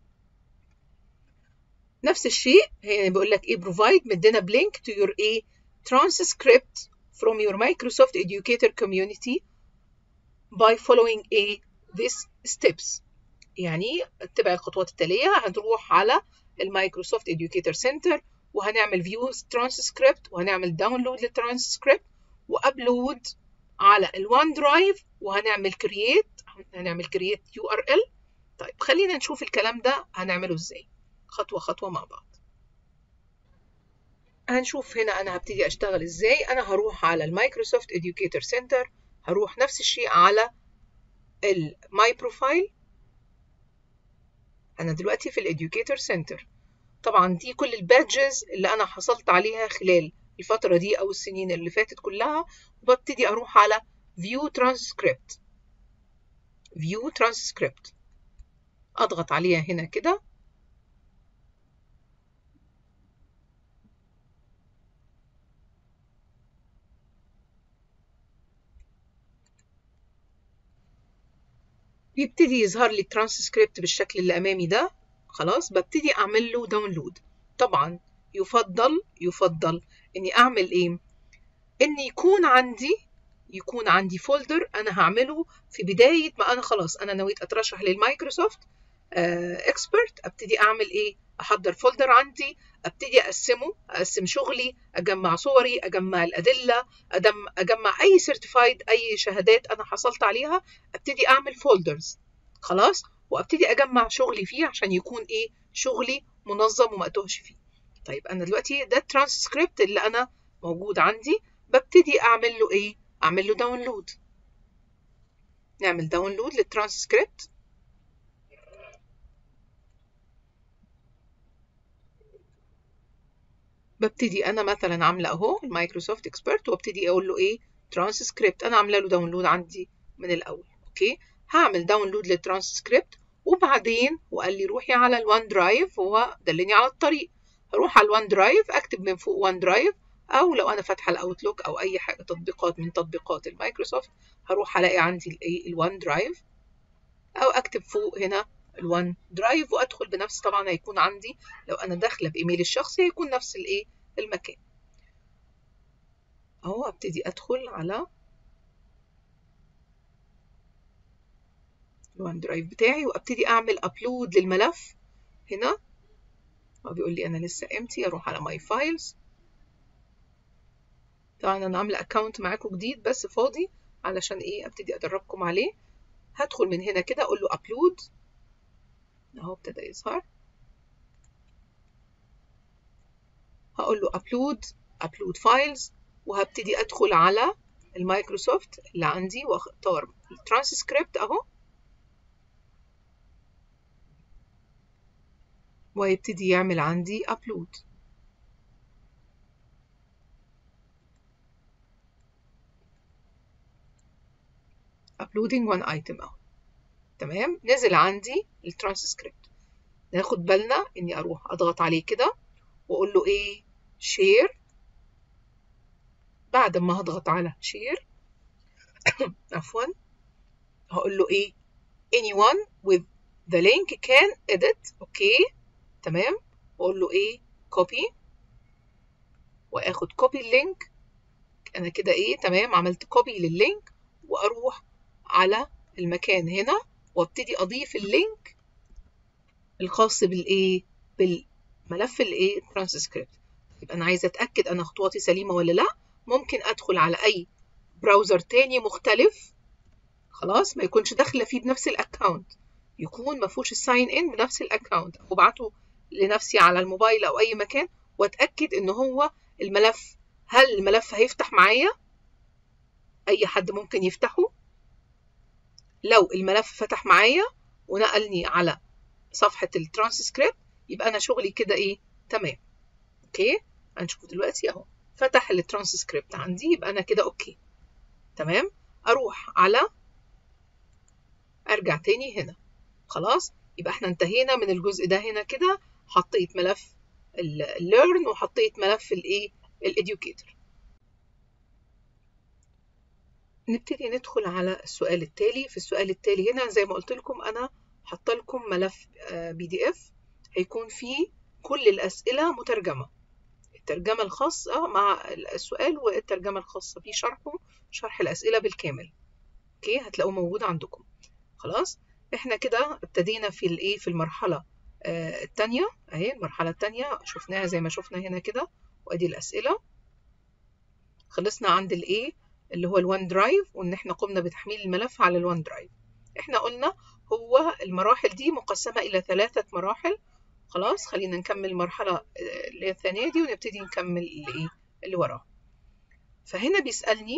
نفس الشيء هي بيقول لك ايه provide مدينا بلينك to your a transcript from your Microsoft Educator community by following a these steps يعني اتبع الخطوات التالية هنروح على المايكروسوفت Educator Center وهنعمل فيو ترانسكريبت وهنعمل داونلود للترانسكريبت وابلود على الوان درايف وهنعمل كرييت هنعمل كرييت يو ار ال طيب خلينا نشوف الكلام ده هنعمله ازاي خطوه خطوه مع بعض هنشوف هنا انا هبتدي اشتغل ازاي انا هروح على المايكروسوفت Educator Center هروح نفس الشيء على الماي بروفايل انا دلوقتي في الاديوكيتور سنتر طبعا دي كل البادجز اللي انا حصلت عليها خلال الفتره دي او السنين اللي فاتت كلها وببتدي اروح على view transcript view transcript اضغط عليها هنا كده بيبتدي يظهر لي الترانسكريبت بالشكل اللي امامي ده خلاص ببتدي اعمل له داونلود طبعا يفضل يفضل اني اعمل ايه ان يكون عندي يكون عندي فولدر انا هعمله في بدايه ما انا خلاص انا نويت اترشح للمايكروسوفت اكسبرت ابتدي اعمل ايه احضر فولدر عندي ابتدي اقسمه اقسم شغلي اجمع صوري اجمع الادله أدم اجمع اي سيرتيفايد اي شهادات انا حصلت عليها ابتدي اعمل فولدرز خلاص وابتدي اجمع شغلي فيه عشان يكون ايه شغلي منظم وما اتوهش فيه طيب انا دلوقتي ده الترانسكريبت اللي انا موجود عندي ببتدي اعمل له ايه اعمل له داونلود نعمل داونلود للترانسكريبت ببتدي انا مثلا عامله اهو المايكروسوفت اكسبرت وابتدي اقول له ايه ترانسكريبت انا عامله له داونلود عندي من الاول اوكي هعمل داونلود للترانسكريبت وبعدين وقال لي روحي على الوان درايف هو دلني على الطريق هروح على الوان درايف اكتب من فوق وان درايف او لو انا فاتحه الاوتلوك او اي حاجه تطبيقات من تطبيقات المايكروسوفت هروح الاقي عندي الايه الوان درايف او اكتب فوق هنا الوان درايف وادخل بنفس طبعا هيكون عندي لو انا داخله بايميل الشخصي هيكون نفس الايه المكان اهو ابتدي ادخل على الوان درايف بتاعي وابتدي اعمل ابلود للملف هنا هو بيقول لي انا لسه امتي اروح على ماي فايلز طبعا انا عامله اكونت معاكم جديد بس فاضي علشان ايه ابتدي ادربكم عليه هدخل من هنا كده اقول له ابلود اهو ابتدى يظهر هقول له ابلود ابلود فايلز وهبتدي ادخل على المايكروسوفت اللي عندي واختار الترانسكريبت اهو ويبتدي يعمل عندي ابلود uploading one item اهو تمام نزل عندي الترانسكريبت ناخد بالنا اني اروح اضغط عليه كده واقول له ايه شير بعد ما هضغط على شير عفوا هقول له ايه anyone with the link can edit اوكي تمام واقول له ايه copy واخد كوبي اللينك انا كده ايه تمام عملت كوبي لللينك واروح على المكان هنا وابتدي اضيف اللينك الخاص بالايه بالملف الايه ترانسكريبت يبقى انا عايزه اتاكد انا خطواتي سليمه ولا لا ممكن ادخل على اي براوزر تاني مختلف خلاص ما يكونش داخله فيه بنفس الاكونت يكون ما فيهوش الساين ان بنفس الاكونت وابعته لنفسي على الموبايل او اي مكان واتاكد ان هو الملف هل الملف هيفتح معايا اي حد ممكن يفتحه لو الملف فتح معايا ونقلني على صفحة الترانسكريبت يبقى أنا شغلي كده إيه تمام أوكي هنشوف دلوقتي أهو فتح الترانسكريبت عندي يبقى أنا كده أوكي تمام أروح على أرجع تاني هنا خلاص يبقى احنا انتهينا من الجزء ده هنا كده حطيت ملف الليرن وحطيت ملف الايه الاديوكيتور نبتدي ندخل على السؤال التالي في السؤال التالي هنا زي ما قلت لكم انا حاطه لكم ملف بي دي اف هيكون فيه كل الاسئله مترجمه الترجمه الخاصه مع السؤال والترجمه الخاصه بيه شرحه شرح الاسئله بالكامل اوكي هتلاقوه موجود عندكم خلاص احنا كده ابتدينا في الايه في المرحله آه الثانيه اهي المرحله الثانيه شفناها زي ما شفنا هنا كده وادي الاسئله خلصنا عند الايه اللي هو الوان درايف وان احنا قمنا بتحميل الملف على الوان درايف احنا قلنا هو المراحل دي مقسمه الى ثلاثه مراحل خلاص خلينا نكمل المرحله اللي هي الثانيه دي ونبتدي نكمل الايه اللي وراها فهنا بيسالني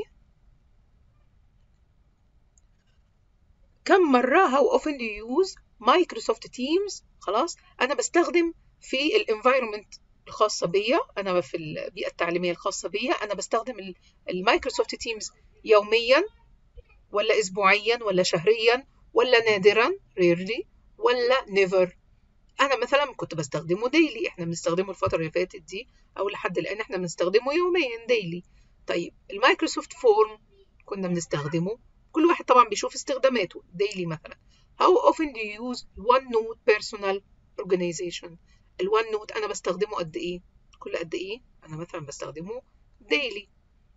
كم مرة how often do you use Microsoft Teams خلاص أنا بستخدم في الانفايرمنت الخاصة بيا أنا في البيئة التعليمية الخاصة بيا أنا بستخدم المايكروسوفت تيمز يوميا ولا أسبوعيا ولا شهريا ولا نادرا rarely ولا never أنا مثلا كنت بستخدمه ديلي إحنا بنستخدمه الفترة اللي فاتت دي أو لحد الآن إحنا بنستخدمه يوميا ديلي طيب المايكروسوفت فورم كنا بنستخدمه كل واحد طبعا بيشوف استخداماته ديلي مثلا how often do you use OneNote personal organization الوان نوت انا بستخدمه قد ايه كل قد ايه انا مثلا بستخدمه ديلي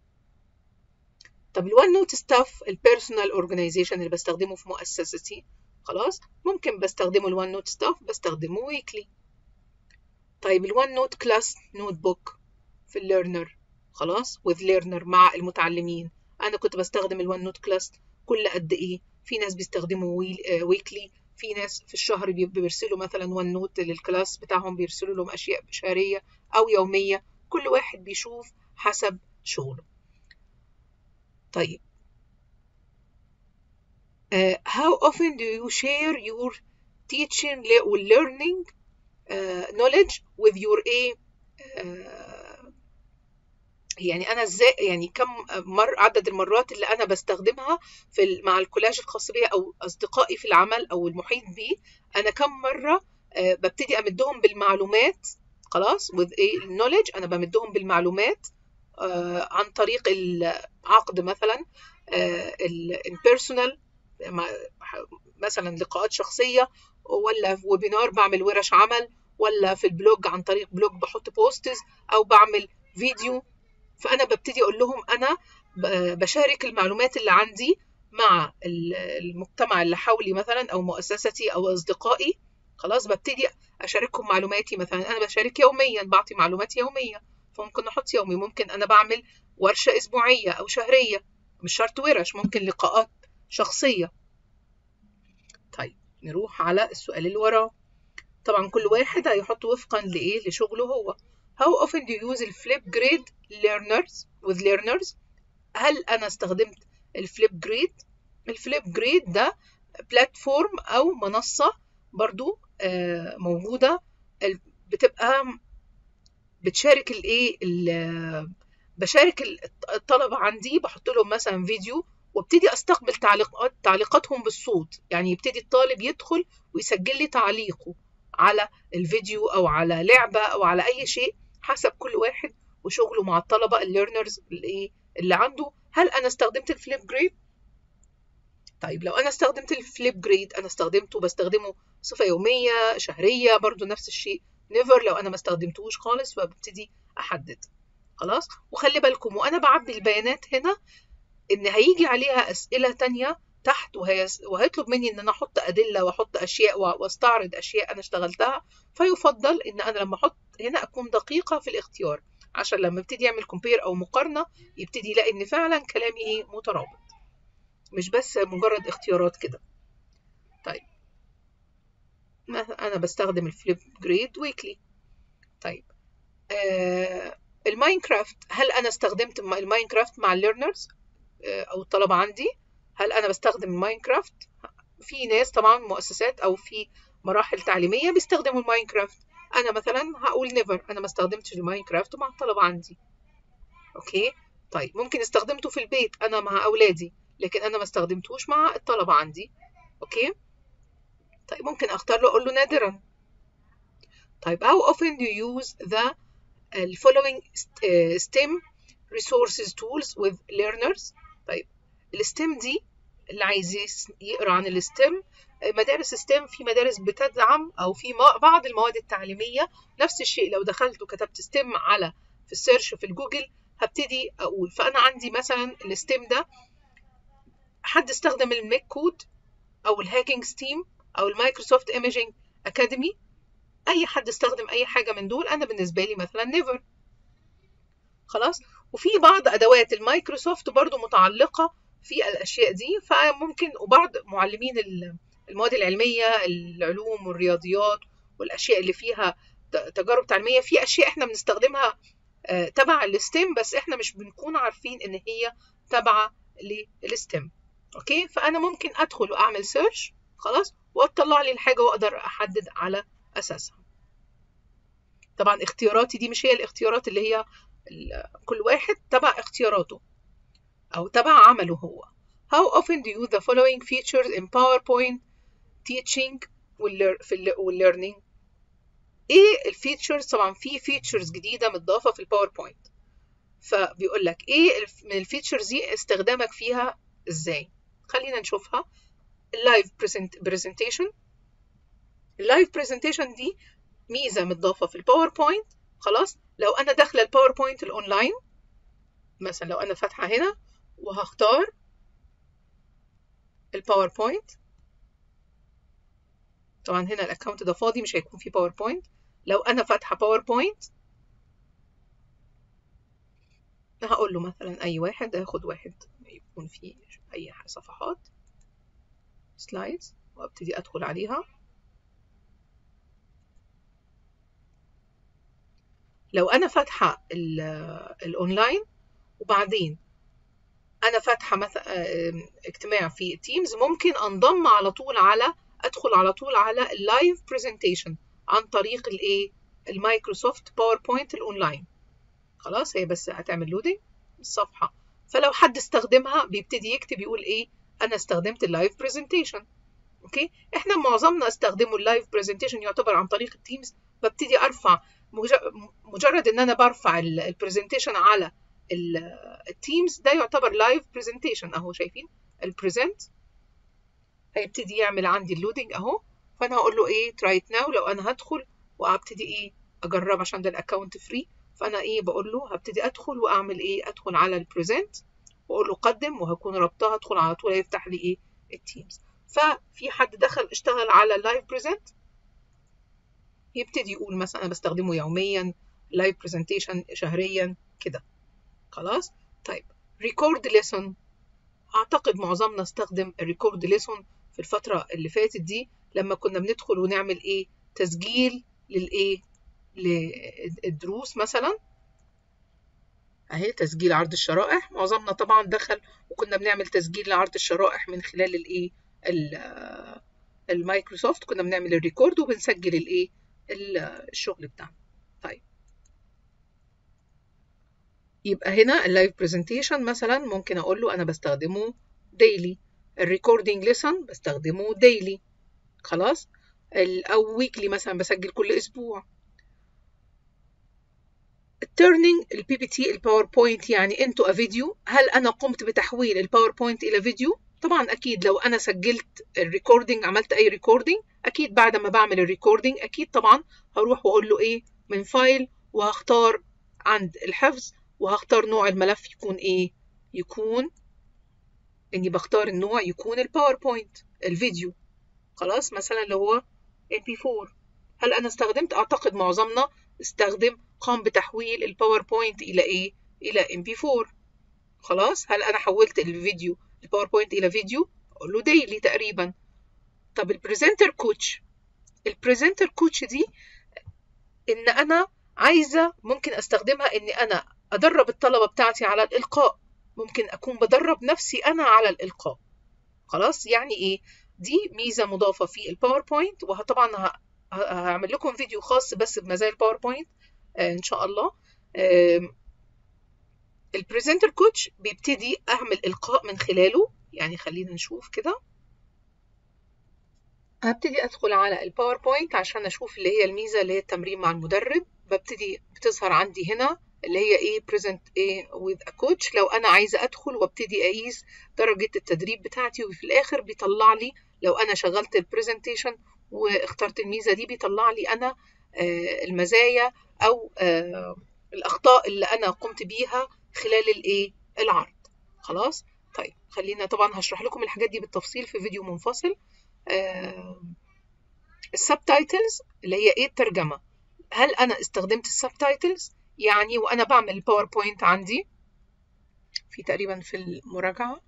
طب الوان نوت ستاف البيرسونال اورجانيزيشن اللي بستخدمه في مؤسستي خلاص ممكن بستخدمه الوان نوت ستاف بستخدمه ويكلي طيب الوان نوت كلاس نوت بوك في الليرنر خلاص with learner مع المتعلمين انا كنت بستخدم الوان نوت كلاس كل قد ايه في ناس بيستخدموا ويكلي في ناس في الشهر بيرسلوا مثلا ون نوت للكلاس بتاعهم بيرسلوا لهم اشياء شهريه او يوميه كل واحد بيشوف حسب شغله طيب uh, how often do you share your teaching or learning uh, knowledge with your ايه uh, يعني انا ازاي يعني كم مر عدد المرات اللي انا بستخدمها في مع الكولاج الخاص بيا او اصدقائي في العمل او المحيط بي انا كم مره ببتدي امدهم بالمعلومات خلاص with ايه النولج انا بمدهم بالمعلومات عن طريق العقد مثلا البيرسونال مثلا لقاءات شخصيه ولا في ويبينار بعمل ورش عمل ولا في البلوج عن طريق بلوج بحط بوستز او بعمل فيديو فانا ببتدي اقول لهم انا بشارك المعلومات اللي عندي مع المجتمع اللي حولي مثلا او مؤسستي او اصدقائي خلاص ببتدي اشاركهم معلوماتي مثلا انا بشارك يوميا بعطي معلومات يوميه فممكن احط يومي ممكن انا بعمل ورشه اسبوعيه او شهريه مش شرط ورش ممكن لقاءات شخصيه طيب نروح على السؤال اللي وراه طبعا كل واحد هيحط وفقا لايه لشغله هو How often do you use الفليب جريد learners with learners هل أنا استخدمت الفليب جريد الفليب جريد ده بلاتفورم أو منصة برضو موجودة بتبقى بتشارك الايه بشارك الطلبة عندي بحط لهم مثلا فيديو وابتدي استقبل تعليقات تعليقاتهم بالصوت يعني يبتدي الطالب يدخل ويسجل لي تعليقه على الفيديو او على لعبه او على اي شيء حسب كل واحد وشغله مع الطلبه الليرنرز اللي اللي عنده هل انا استخدمت الفليب جريد طيب لو انا استخدمت الفليب جريد انا استخدمته بستخدمه صفه يوميه شهريه برضو نفس الشيء نيفر لو انا ما استخدمتوش خالص فببتدي احدد خلاص وخلي بالكم وانا بعبي البيانات هنا ان هيجي عليها اسئله تانية تحت وهي وهيطلب مني ان انا احط ادله واحط اشياء واستعرض اشياء انا اشتغلتها فيفضل ان انا لما احط هنا اكون دقيقه في الاختيار عشان لما ابتدي يعمل كومبير او مقارنه يبتدي يلاقي ان فعلا كلامي ايه مترابط مش بس مجرد اختيارات كده طيب انا بستخدم الفليب جريد ويكلي طيب آه الماينكرافت هل انا استخدمت الماينكرافت مع الليرنرز آه او الطلبه عندي هل انا بستخدم الماينكرافت في ناس طبعا مؤسسات او في مراحل تعليميه بيستخدموا الماينكرافت انا مثلا هقول نيفر انا ما استخدمتش الماينكرافت مع الطلبه عندي اوكي طيب ممكن استخدمته في البيت انا مع اولادي لكن انا ما استخدمتوش مع الطلبه عندي اوكي طيب ممكن اختار له اقول له نادرا طيب how often do you use the following STEM resources tools with learners طيب الستيم دي اللي عايز يقرا عن الستيم مدارس ستيم في مدارس بتدعم او في بعض المواد التعليميه نفس الشيء لو دخلت وكتبت ستيم على في السيرش في الجوجل هبتدي اقول فانا عندي مثلا الستيم ده حد استخدم الميك كود او الهاكينج ستيم او المايكروسوفت ايميجينج اكاديمي اي حد استخدم اي حاجه من دول انا بالنسبه لي مثلا نيفر خلاص وفي بعض ادوات المايكروسوفت برضو متعلقه في الاشياء دي فممكن وبعض معلمين المواد العلميه العلوم والرياضيات والاشياء اللي فيها تجارب تعليميه في اشياء احنا بنستخدمها تبع الستيم بس احنا مش بنكون عارفين ان هي تابعه للستيم اوكي فانا ممكن ادخل واعمل سيرش خلاص واطلع لي الحاجه واقدر احدد على اساسها طبعا اختياراتي دي مش هي الاختيارات اللي هي كل واحد تبع اختياراته او تبع عمله هو how often do you use the following features in PowerPoint teaching والlearning ايه الفيتشرز طبعا في فيتشرز جديده متضافه في الباوربوينت فبيقول لك ايه من الفيتشرز دي استخدامك فيها ازاي خلينا نشوفها اللايف برزنتيشن اللايف برزنتيشن دي ميزه متضافه في الباوربوينت خلاص لو انا داخله الباوربوينت الاونلاين مثلا لو انا فاتحه هنا وهختار الباوربوينت طبعا هنا الاكونت ده فاضي مش هيكون فيه باوربوينت لو انا فاتحه باوربوينت هقول له مثلا اي واحد هاخد واحد يكون فيه اي صفحات سلايدز وابتدي ادخل عليها لو انا فاتحه الاونلاين وبعدين انا فاتحه مثلا اجتماع في تيمز ممكن انضم على طول على ادخل على طول على اللايف برزنتيشن عن طريق الايه المايكروسوفت باوربوينت الاونلاين خلاص هي بس هتعمل لودنج الصفحه فلو حد استخدمها بيبتدي يكتب يقول ايه انا استخدمت اللايف برزنتيشن اوكي احنا معظمنا استخدموا اللايف برزنتيشن يعتبر عن طريق التيمز ببتدي ارفع مجرد ان انا برفع البرزنتيشن على التيمز ده يعتبر لايف برزنتيشن اهو شايفين البريزنت هيبتدي يعمل عندي اللودنج اهو فانا هقول له ايه تراي ات ناو لو انا هدخل وابتدي ايه اجرب عشان ده الاكونت فري فانا ايه بقول له هبتدي ادخل واعمل ايه ادخل على البريزنت واقول له قدم وهكون ربطها ادخل على طول هيفتح لي ايه التيمز ففي حد دخل اشتغل على اللايف بريزنت يبتدي يقول مثلا انا بستخدمه يوميا لايف برزنتيشن شهريا كده خلاص طيب ريكورد ليسون اعتقد معظمنا استخدم الريكورد ليسون في الفتره اللي فاتت دي لما كنا بندخل ونعمل ايه تسجيل للايه للدروس مثلا اهي تسجيل عرض الشرائح معظمنا طبعا دخل وكنا بنعمل تسجيل لعرض الشرائح من خلال الايه المايكروسوفت كنا بنعمل الريكورد وبنسجل الايه الشغل بتاعنا طيب يبقى هنا اللايف برزنتيشن مثلا ممكن اقول له انا بستخدمه daily الريكوردينج ليسن بستخدمه daily خلاص او ويكلي مثلا بسجل كل اسبوع turning البي بي تي الباوربوينت يعني انتو فيديو هل انا قمت بتحويل الباوربوينت الى فيديو طبعا اكيد لو انا سجلت الريكوردينج عملت اي ريكوردينج اكيد بعد ما بعمل الريكوردينج اكيد طبعا هروح واقول له ايه من فايل وهختار عند الحفظ وهختار نوع الملف يكون ايه يكون اني بختار النوع يكون الباوربوينت الفيديو خلاص مثلا لو هو MP4 هل انا استخدمت اعتقد معظمنا استخدم قام بتحويل الباوربوينت الى ايه الى MP4 خلاص هل انا حولت الفيديو الباوربوينت الى فيديو اقول له ديلي تقريبا طب البريزنتر كوتش البريزنتر كوتش دي ان انا عايزه ممكن استخدمها اني انا ادرب الطلبه بتاعتي على الالقاء ممكن اكون بدرب نفسي انا على الالقاء خلاص يعني ايه دي ميزه مضافه في الباوربوينت وطبعا هعمل لكم فيديو خاص بس بمزايا الباوربوينت آه ان شاء الله آه البريزنتر كوتش بيبتدي اعمل القاء من خلاله يعني خلينا نشوف كده هبتدي ادخل على الباوربوينت عشان اشوف اللي هي الميزه اللي هي التمرين مع المدرب ببتدي بتظهر عندي هنا اللي هي ايه present ايه with a coach لو انا عايزه ادخل وابتدي اقيس درجه التدريب بتاعتي وفي الاخر بيطلع لي لو انا شغلت البرزنتيشن واخترت الميزه دي بيطلع لي انا آه المزايا او آه الاخطاء اللي انا قمت بيها خلال الايه العرض خلاص طيب خلينا طبعا هشرح لكم الحاجات دي بالتفصيل في فيديو منفصل آه السبتايتلز اللي هي ايه الترجمه هل انا استخدمت السبتايتلز يعني وانا بعمل الباوربوينت عندي في تقريبا في المراجعه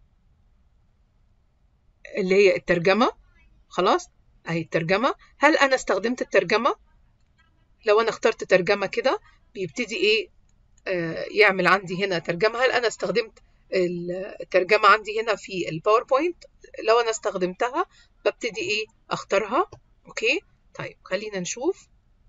اللي هي الترجمه خلاص اهي الترجمه هل انا استخدمت الترجمه لو انا اخترت ترجمه كده بيبتدي ايه آه يعمل عندي هنا ترجمه هل انا استخدمت الترجمه عندي هنا في الباوربوينت لو انا استخدمتها ببتدي ايه اختارها اوكي طيب خلينا نشوف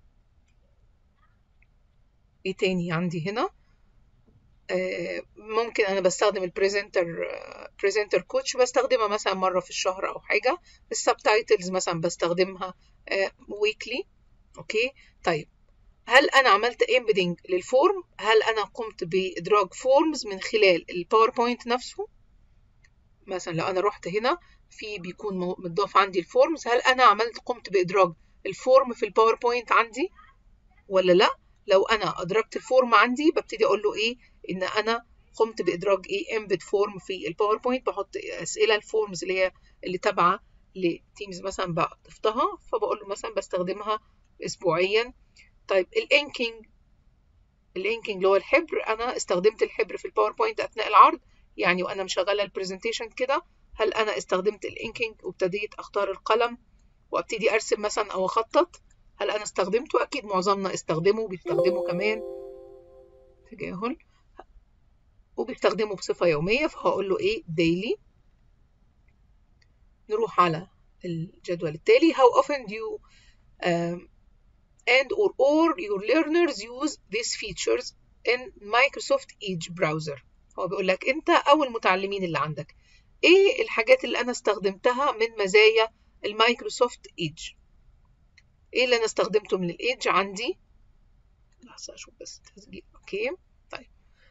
ايه تاني عندي هنا آه ممكن انا بستخدم البريزنتر بريزنتر كوتش بستخدمها مثلا مره في الشهر او حاجه السبتايتلز مثلا بستخدمها ويكلي آه اوكي طيب هل انا عملت امبيدنج للفورم هل انا قمت بادراج فورمز من خلال الباوربوينت نفسه مثلا لو انا رحت هنا في بيكون مضاف عندي الفورمز هل انا عملت قمت بادراج الفورم في الباوربوينت عندي ولا لا لو انا ادرجت الفورم عندي ببتدي اقول له ايه ان انا قمت بادراج ايه امبيد فورم في الباوربوينت بحط اسئله الفورمز اللي هي اللي تابعه لتيمز مثلا ضفتها فبقول له مثلا بستخدمها اسبوعيا طيب الانكينج الانكينج اللي هو الحبر انا استخدمت الحبر في الباوربوينت اثناء العرض يعني وانا مشغله البرزنتيشن كده هل انا استخدمت الانكينج وابتديت اختار القلم وابتدي ارسم مثلا او اخطط هل انا استخدمته اكيد معظمنا استخدمه بيستخدمه كمان تجاهل وبيستخدمه بصفه يوميه فهقول له ايه daily نروح على الجدول التالي how often do you um, and or or your learners use these features in Microsoft Edge browser هو بيقول لك انت او المتعلمين اللي عندك ايه الحاجات اللي انا استخدمتها من مزايا المايكروسوفت ايدج ايه اللي انا استخدمته من الايدج عندي لحظه اشوف بس تسجيل اوكي طيب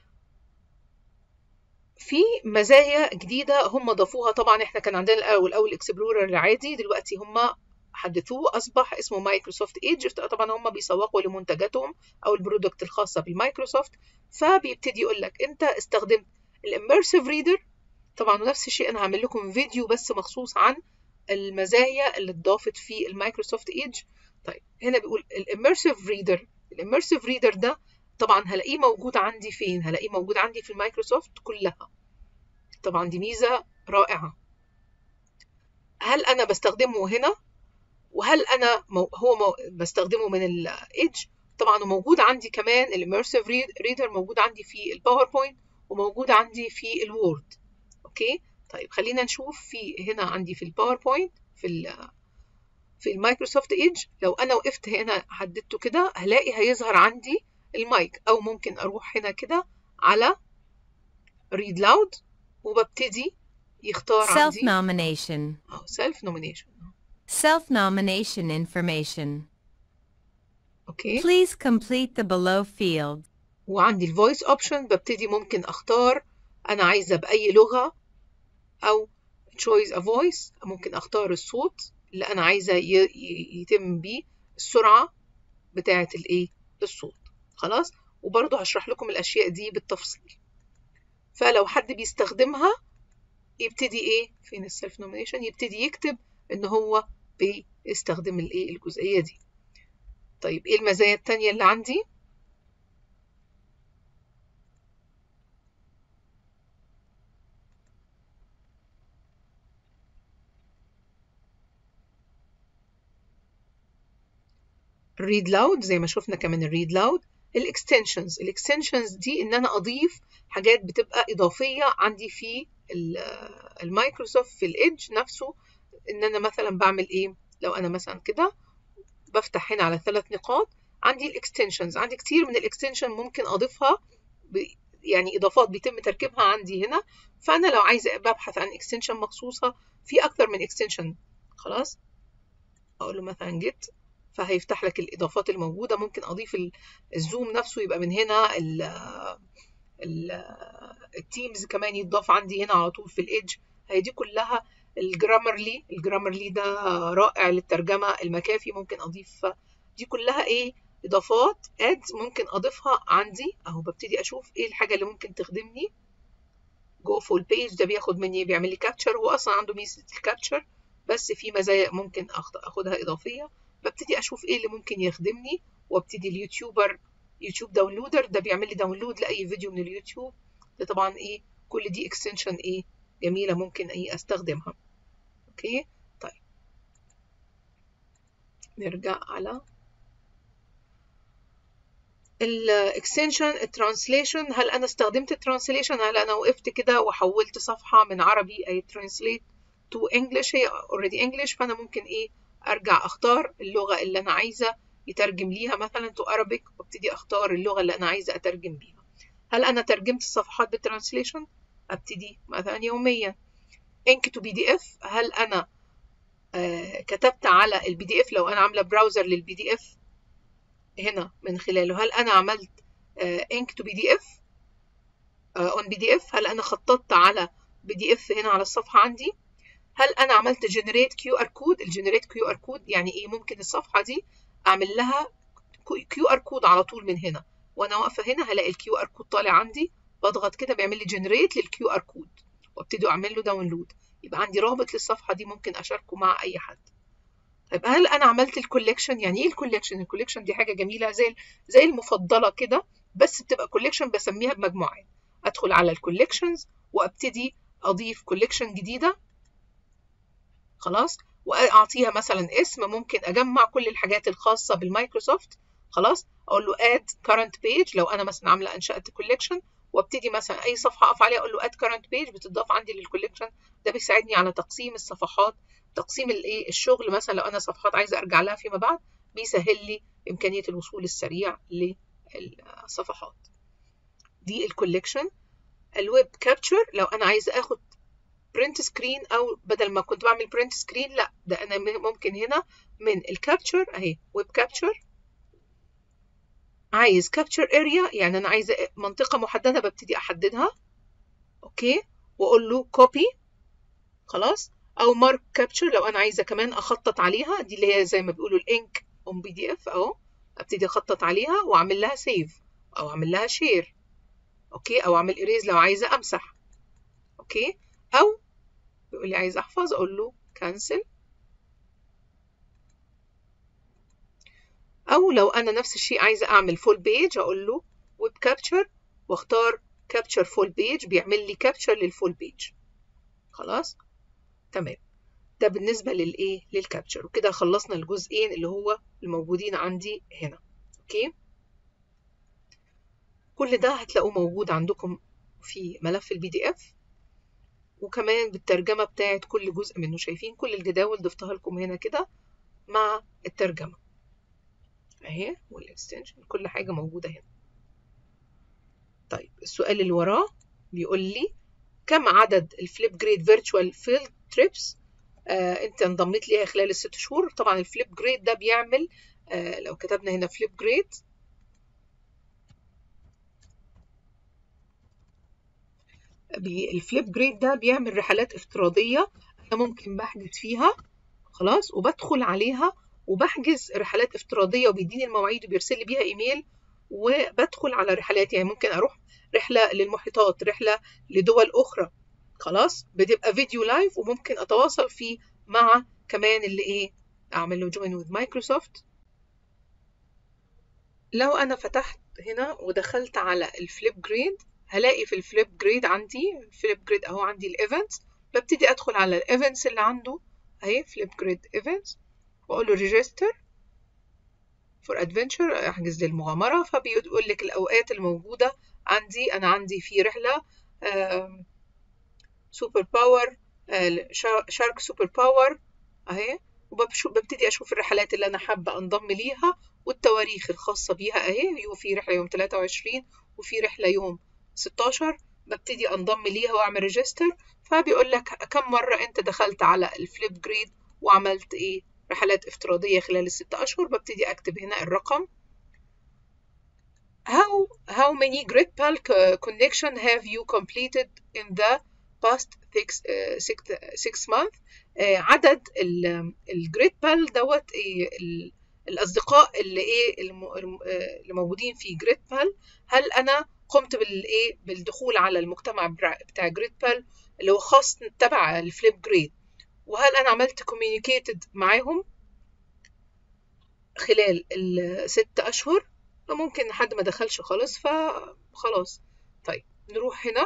في مزايا جديده هم ضافوها طبعا احنا كان عندنا الاول اول اكسبلورر العادي دلوقتي هم حدثوه اصبح اسمه مايكروسوفت ايدج طبعا هم بيسوقوا لمنتجاتهم او البرودكت الخاصه بالمايكروسوفت فبيبتدي يقول لك انت استخدمت الاميرسيف ريدر طبعا نفس الشيء انا هعمل لكم فيديو بس مخصوص عن المزايا اللي اتضافت في المايكروسوفت ايدج طيب هنا بيقول الاميرسيف ريدر الاميرسيف ريدر ده طبعا هلاقيه موجود عندي فين هلاقيه موجود عندي في المايكروسوفت كلها طبعا دي ميزه رائعه هل انا بستخدمه هنا وهل انا مو هو مو بستخدمه من الايدج طبعا موجود عندي كمان الاميرسيف ريدر موجود عندي في الباوربوينت وموجود عندي في الوورد اوكي طيب خلينا نشوف في هنا عندي في الباوربوينت في ال في المايكروسوفت ايدج لو انا وقفت هنا حددته كده هلاقي هيظهر عندي المايك او ممكن اروح هنا كده على ريد لاود وببتدي يختار Self عندي nomination. اه سيلف نومينيشن Self nomination information. اوكي Please complete the below field. وعندي الفويس اوبشن ببتدي ممكن اختار انا عايزه باي لغه او choose a voice ممكن اختار الصوت اللي انا عايزه ي- ي- يتم بيه السرعه بتاعه الايه الصوت خلاص وبرضه هشرح لكم الاشياء دي بالتفصيل فلو حد بيستخدمها يبتدي ايه فين السيلف نومينيشن يبتدي يكتب ان هو بيستخدم الايه الجزئيه دي طيب ايه المزايا التانية اللي عندي الريد لاود زي ما شفنا كمان الريد لاود الاكستنشنز الاكستنشنز دي ان انا اضيف حاجات بتبقى اضافيه عندي في ال- المايكروسوفت في الايدج نفسه ان انا مثلا بعمل ايه لو انا مثلا كده بفتح هنا على ثلاث نقاط عندي الاكستنشنز عندي كتير من الاكستنشن ممكن اضيفها ب... يعني اضافات بيتم تركيبها عندي هنا فانا لو عايزه ببحث عن اكستنشن مخصوصه في اكتر من اكستنشن خلاص اقول له مثلا جيت فهيفتح لك الاضافات الموجوده ممكن اضيف ال- الزوم نفسه يبقى من هنا ال ال التيمز كمان يتضاف عندي هنا على طول في الايدج هي دي كلها الجرامرلي الجرامرلي ده رائع للترجمه المكافي ممكن اضيف دي كلها ايه اضافات اد ممكن اضيفها عندي اهو ببتدي اشوف ايه الحاجه اللي ممكن تخدمني جو فول بيج ده بياخد مني بيعمل لي كابتشر هو اصلا عنده ميزه الكابتشر بس في مزايا ممكن أخد- اخدها اضافيه ببتدي اشوف ايه اللي ممكن يخدمني وابتدي اليوتيوبر يوتيوب داونلودر ده بيعمل لي داونلود لاي فيديو من اليوتيوب ده طبعا ايه كل دي اكستنشن ايه جميله ممكن ايه استخدمها اوكي طيب نرجع على الاكستنشن الترانسليشن هل انا استخدمت الترانسليشن هل انا وقفت كده وحولت صفحه من عربي اي ترانسليت تو انجلش هي اوريدي انجلش فانا ممكن ايه ارجع اختار اللغه اللي انا عايزه يترجم ليها مثلا تو Arabic وابتدي اختار اللغه اللي انا عايزه اترجم بيها هل انا ترجمت الصفحات بالترانسليشن ابتدي مثلا يوميا انك تو بي دي اف هل انا آه كتبت على البي دي اف لو انا عامله براوزر للبي دي اف هنا من خلاله هل انا عملت انك تو بي دي اف اون بي دي اف هل انا خططت على بي دي اف هنا على الصفحه عندي هل انا عملت جنريت كيو ار كود الجنريت كيو ار كود يعني ايه ممكن الصفحه دي اعمل لها كيو ار كود على طول من هنا وانا واقفه هنا هلاقي الكيو ار كود طالع عندي بضغط كده بيعمل لي جنريت للكيو ار كود وابتدي اعمل له داونلود يبقى عندي رابط للصفحه دي ممكن اشاركه مع اي حد طيب هل انا عملت الكوليكشن يعني ايه الكوليكشن الكوليكشن دي حاجه جميله زي زي المفضله كده بس بتبقى كوليكشن بسميها بمجموعات ادخل على الكوليكشنز وابتدي اضيف كوليكشن جديده خلاص واعطيها مثلا اسم ممكن اجمع كل الحاجات الخاصه بالمايكروسوفت خلاص اقول له اد current page لو انا مثلا عامله انشات كوليكشن وابتدي مثلا اي صفحه اقف عليها اقول له اد current page بتضاف عندي للكوليكشن ده بيساعدني على تقسيم الصفحات تقسيم الايه الشغل مثلا لو انا صفحات عايزه ارجع لها فيما بعد بيسهل لي امكانيه الوصول السريع للصفحات دي الكوليكشن الويب كابتشر لو انا عايزه اخد برنت سكرين او بدل ما كنت بعمل برنت سكرين لا ده انا ممكن هنا من الكابتشر اهي ويب كابتشر عايز كابتشر اريا يعني انا عايزه منطقه محدده ببتدي احددها اوكي واقول له كوبي خلاص او مارك كابتشر لو انا عايزه كمان اخطط عليها دي اللي هي زي ما بيقولوا الانك اون بي دي اف اهو ابتدي اخطط عليها واعمل لها سيف او اعمل لها شير اوكي او اعمل اريز لو عايزه امسح اوكي او بيقول لي عايز احفظ اقول له كانسل او لو انا نفس الشيء عايزه اعمل فول بيج اقول له ويب كابتشر واختار كابتشر فول بيج بيعمل لي كابتشر للفول بيج خلاص تمام ده بالنسبه للايه للكابتشر وكده خلصنا الجزئين اللي هو الموجودين عندي هنا اوكي كل ده هتلاقوه موجود عندكم في ملف البي دي اف وكمان بالترجمة بتاعت كل جزء منه شايفين كل الجداول ضفتها لكم هنا كده مع الترجمة اهي والاكستنشن كل حاجة موجودة هنا طيب السؤال اللي وراه بيقول لي كم عدد الفليب جريد فيرتشوال فيلد تريبس انت انضميت ليها خلال الست شهور طبعا الفليب جريد ده بيعمل آه لو كتبنا هنا فليب جريد الفليب جريد ده بيعمل رحلات افتراضية أنا ممكن بحجز فيها خلاص وبدخل عليها وبحجز رحلات افتراضية وبيديني المواعيد وبيرسل لي بيها إيميل وبدخل على رحلات يعني ممكن أروح رحلة للمحيطات رحلة لدول أخرى خلاص بتبقى فيديو لايف وممكن أتواصل فيه مع كمان اللي إيه أعمل له جوين وذ مايكروسوفت لو أنا فتحت هنا ودخلت على الفليب جريد هلاقي في الفليب جريد عندي الفليب جريد اهو عندي الايفنتس ببتدي ادخل على الايفنتس اللي عنده اهي فليب جريد ايفنتس واقول له ريجستر فور ادفنتشر احجز للمغامره فبيقول لك الاوقات الموجوده عندي انا عندي في رحله سوبر باور شارك سوبر باور اهي وببتدي اشوف الرحلات اللي انا حابه انضم ليها والتواريخ الخاصه بيها اهي في رحله يوم 23 وفي رحله يوم 16 ببتدي انضم ليها واعمل ريجستر فبيقول لك كم مره انت دخلت على الفليب جريد وعملت ايه رحلات افتراضيه خلال الست اشهر ببتدي اكتب هنا الرقم how how many grid pal connection have you completed in the past six, uh, six, six month uh, عدد الجريد بال دوت إيه الاصدقاء اللي ايه اللي موجودين في جريد بال هل انا قمت بالايه بالدخول على المجتمع بتاع جريد بال اللي هو خاص تبع الفليب جريد وهل انا عملت كوميونيكيتد معاهم خلال الست اشهر ممكن حد ما دخلش خالص فخلاص طيب نروح هنا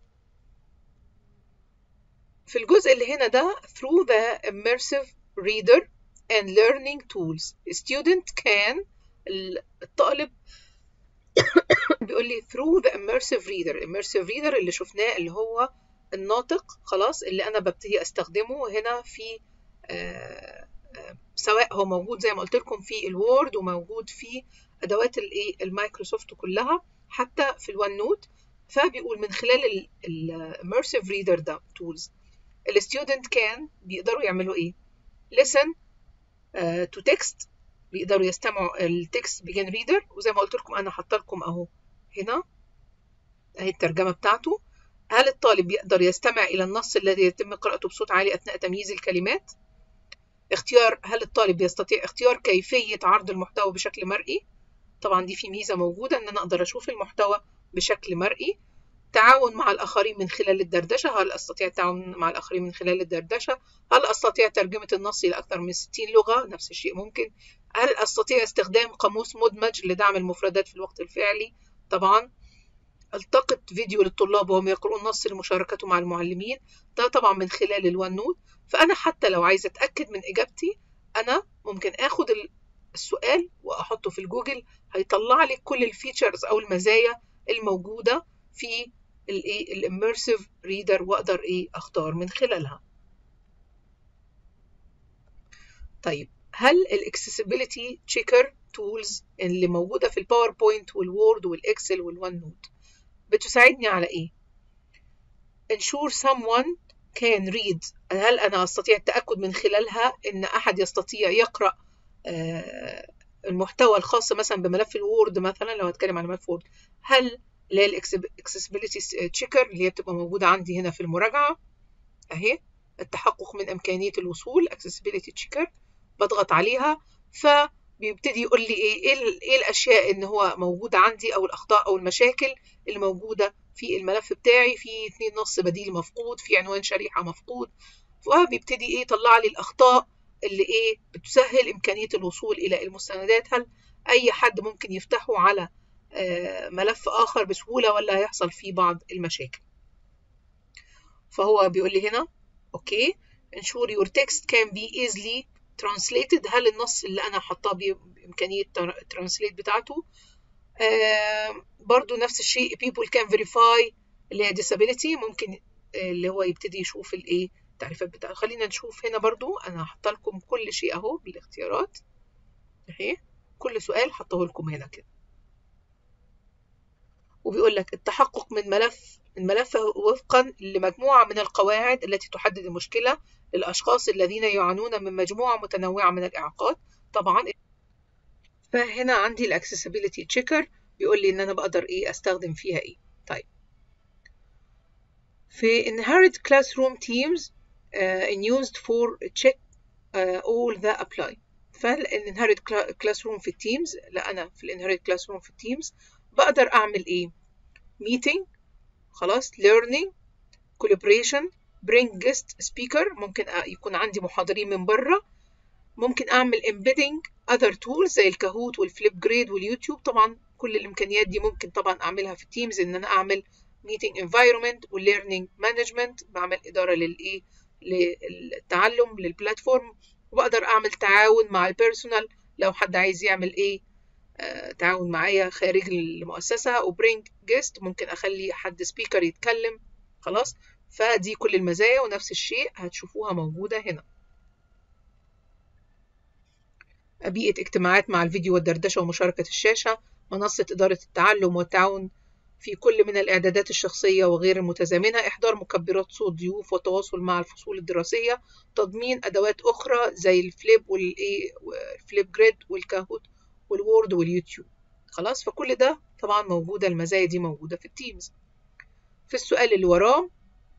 في الجزء اللي هنا ده through the immersive reader and learning tools student can الطالب بيقول لي through the immersive reader immersive reader اللي شفناه اللي هو الناطق خلاص اللي انا ببتدي استخدمه هنا في آآ آآ سواء هو موجود زي ما قلت لكم في الوورد وموجود في ادوات الايه المايكروسوفت كلها حتى في الوان نوت فبيقول من خلال الاميرسيف ريدر ده تولز الستودنت كان بيقدروا يعملوا ايه listen تو uh, تكست بيقدروا يستمعوا التكست بيجن ريدر وزي ما قلت لكم انا حاطه لكم اهو هنا اهي الترجمه بتاعته هل الطالب يقدر يستمع الى النص الذي يتم قراءته بصوت عالي اثناء تمييز الكلمات اختيار هل الطالب يستطيع اختيار كيفيه عرض المحتوى بشكل مرئي طبعا دي في ميزه موجوده ان انا اقدر اشوف المحتوى بشكل مرئي تعاون مع الآخرين من خلال الدردشة هل أستطيع التعاون مع الآخرين من خلال الدردشة هل أستطيع ترجمة النص إلى أكثر من 60 لغة نفس الشيء ممكن هل أستطيع استخدام قاموس مدمج لدعم المفردات في الوقت الفعلي طبعا التقط فيديو للطلاب وهم يقرؤون النص لمشاركته مع المعلمين ده طبعا من خلال الوان نوت فأنا حتى لو عايزة أتأكد من إجابتي أنا ممكن آخد السؤال وأحطه في الجوجل هيطلع لي كل الفيتشرز أو المزايا الموجودة في الايه الاميرسيف ريدر واقدر ايه اختار من خلالها طيب هل الاكسسبيليتي تشيكر تولز اللي موجوده في الباوربوينت والوورد والاكسل والون نوت بتساعدني على ايه ensure someone can read هل انا استطيع التاكد من خلالها ان احد يستطيع يقرا آه المحتوى الخاص مثلا بملف الوورد مثلا لو هتكلم عن ملف وورد هل اللي هي الاكسسبيليتي تشيكر اللي هي بتبقى موجوده عندي هنا في المراجعه اهي التحقق من امكانيه الوصول اكسسبيليتي تشيكر بضغط عليها فبيبتدي يقول لي ايه ايه الاشياء ان هو موجوده عندي او الاخطاء او المشاكل اللي موجوده في الملف بتاعي في اتنين نص بديل مفقود في عنوان شريحه مفقود فبيبتدي ايه يطلع لي الاخطاء اللي ايه بتسهل امكانيه الوصول الى المستندات هل اي حد ممكن يفتحه على ملف آخر بسهولة ولا هيحصل فيه بعض المشاكل فهو بيقول لي هنا أوكي ensure your text can be easily translated هل النص اللي أنا حطاه بإمكانية الترانسليت بتاعته آه برضو نفس الشيء people can verify اللي هي disability ممكن اللي هو يبتدي يشوف الايه التعريفات بتاعته خلينا نشوف هنا برضو انا حاطه لكم كل شيء اهو بالاختيارات اهي كل سؤال حطه لكم هنا كده وبيقول لك التحقق من ملف من ملف وفقا لمجموعة من القواعد التي تحدد المشكلة للأشخاص الذين يعانون من مجموعة متنوعة من الإعاقات طبعا فهنا عندي الاكسسبيليتي تشيكر بيقول لي ان انا بقدر ايه استخدم فيها ايه طيب في inherit classroom teams uh, in used for check uh, all the apply فالinherit classroom في التيمز لا انا في الinherit classroom في التيمز بقدر اعمل ايه meeting خلاص learning collaboration bring guest speaker ممكن يكون عندي محاضرين من بره ممكن اعمل embedding other tools زي الكاهوت والفليب جريد واليوتيوب طبعا كل الامكانيات دي ممكن طبعا اعملها في تيمز ان انا اعمل meeting environment والlearning management بعمل اداره للايه للتعلم للبلاتفورم وبقدر اعمل تعاون مع البيرسونال لو حد عايز يعمل ايه آه تعاون معايا خارج المؤسسة وبرينج جيست ممكن أخلي حد سبيكر يتكلم خلاص فدي كل المزايا ونفس الشيء هتشوفوها موجودة هنا بيئة اجتماعات مع الفيديو والدردشة ومشاركة الشاشة منصة إدارة التعلم والتعاون في كل من الإعدادات الشخصية وغير المتزامنة إحضار مكبرات صوت ضيوف والتواصل مع الفصول الدراسية تضمين أدوات أخرى زي الفليب والفليب جريد والكاهوت والوورد واليوتيوب خلاص فكل ده طبعا موجودة المزايا دي موجودة في التيمز في السؤال اللي وراه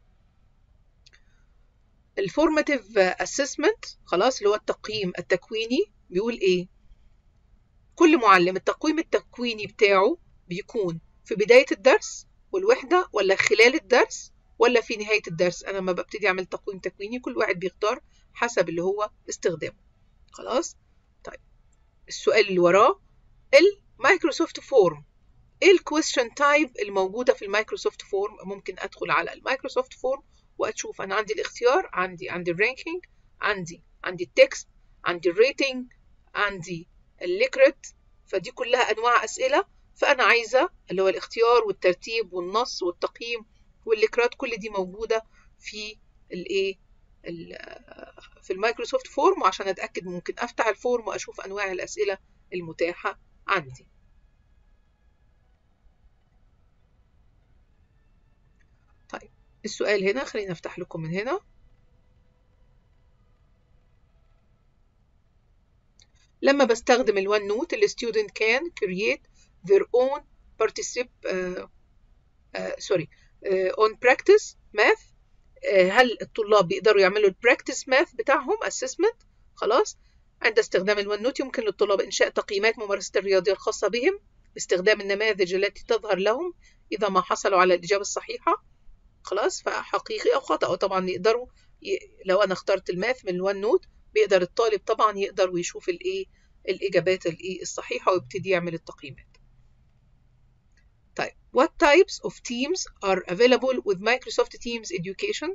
الفورماتيف اسسمنت خلاص اللي هو التقييم التكويني بيقول ايه كل معلم التقويم التكويني بتاعه بيكون في بداية الدرس والوحدة ولا خلال الدرس ولا في نهاية الدرس أنا لما ببتدي أعمل تقويم تكويني كل واحد بيختار حسب اللي هو استخدامه خلاص طيب السؤال اللي وراه المايكروسوفت فورم ايه الكويستشن تايب الموجودة في المايكروسوفت فورم ممكن أدخل على المايكروسوفت فورم وأشوف أنا عندي الاختيار عندي عندي الرانكينج عندي عندي التكست عندي الريتنج عندي الليكرت فدي كلها أنواع أسئلة فأنا عايزة اللي هو الاختيار والترتيب والنص والتقييم والليكرات كل دي موجودة في الايه في المايكروسوفت فورم وعشان اتاكد ممكن افتح الفورم واشوف انواع الاسئله المتاحه عندي طيب السؤال هنا خلينا افتح لكم من هنا لما بستخدم الوان نوت الستودنت كان create their own particip uh, uh, sorry uh, on practice math هل الطلاب بيقدروا يعملوا البراكتس ماث بتاعهم اسسمنت خلاص عند استخدام الون نوت يمكن للطلاب انشاء تقييمات ممارسه الرياضيه الخاصه بهم باستخدام النماذج التي تظهر لهم اذا ما حصلوا على الاجابه الصحيحه خلاص فحقيقي او خطا طبعا يقدروا ي... لو انا اخترت الماث من الون نوت بيقدر الطالب طبعا يقدر ويشوف الايه الاجابات الايه الصحيحه ويبتدي يعمل التقييمات طيب what types of teams are available with Microsoft Teams Education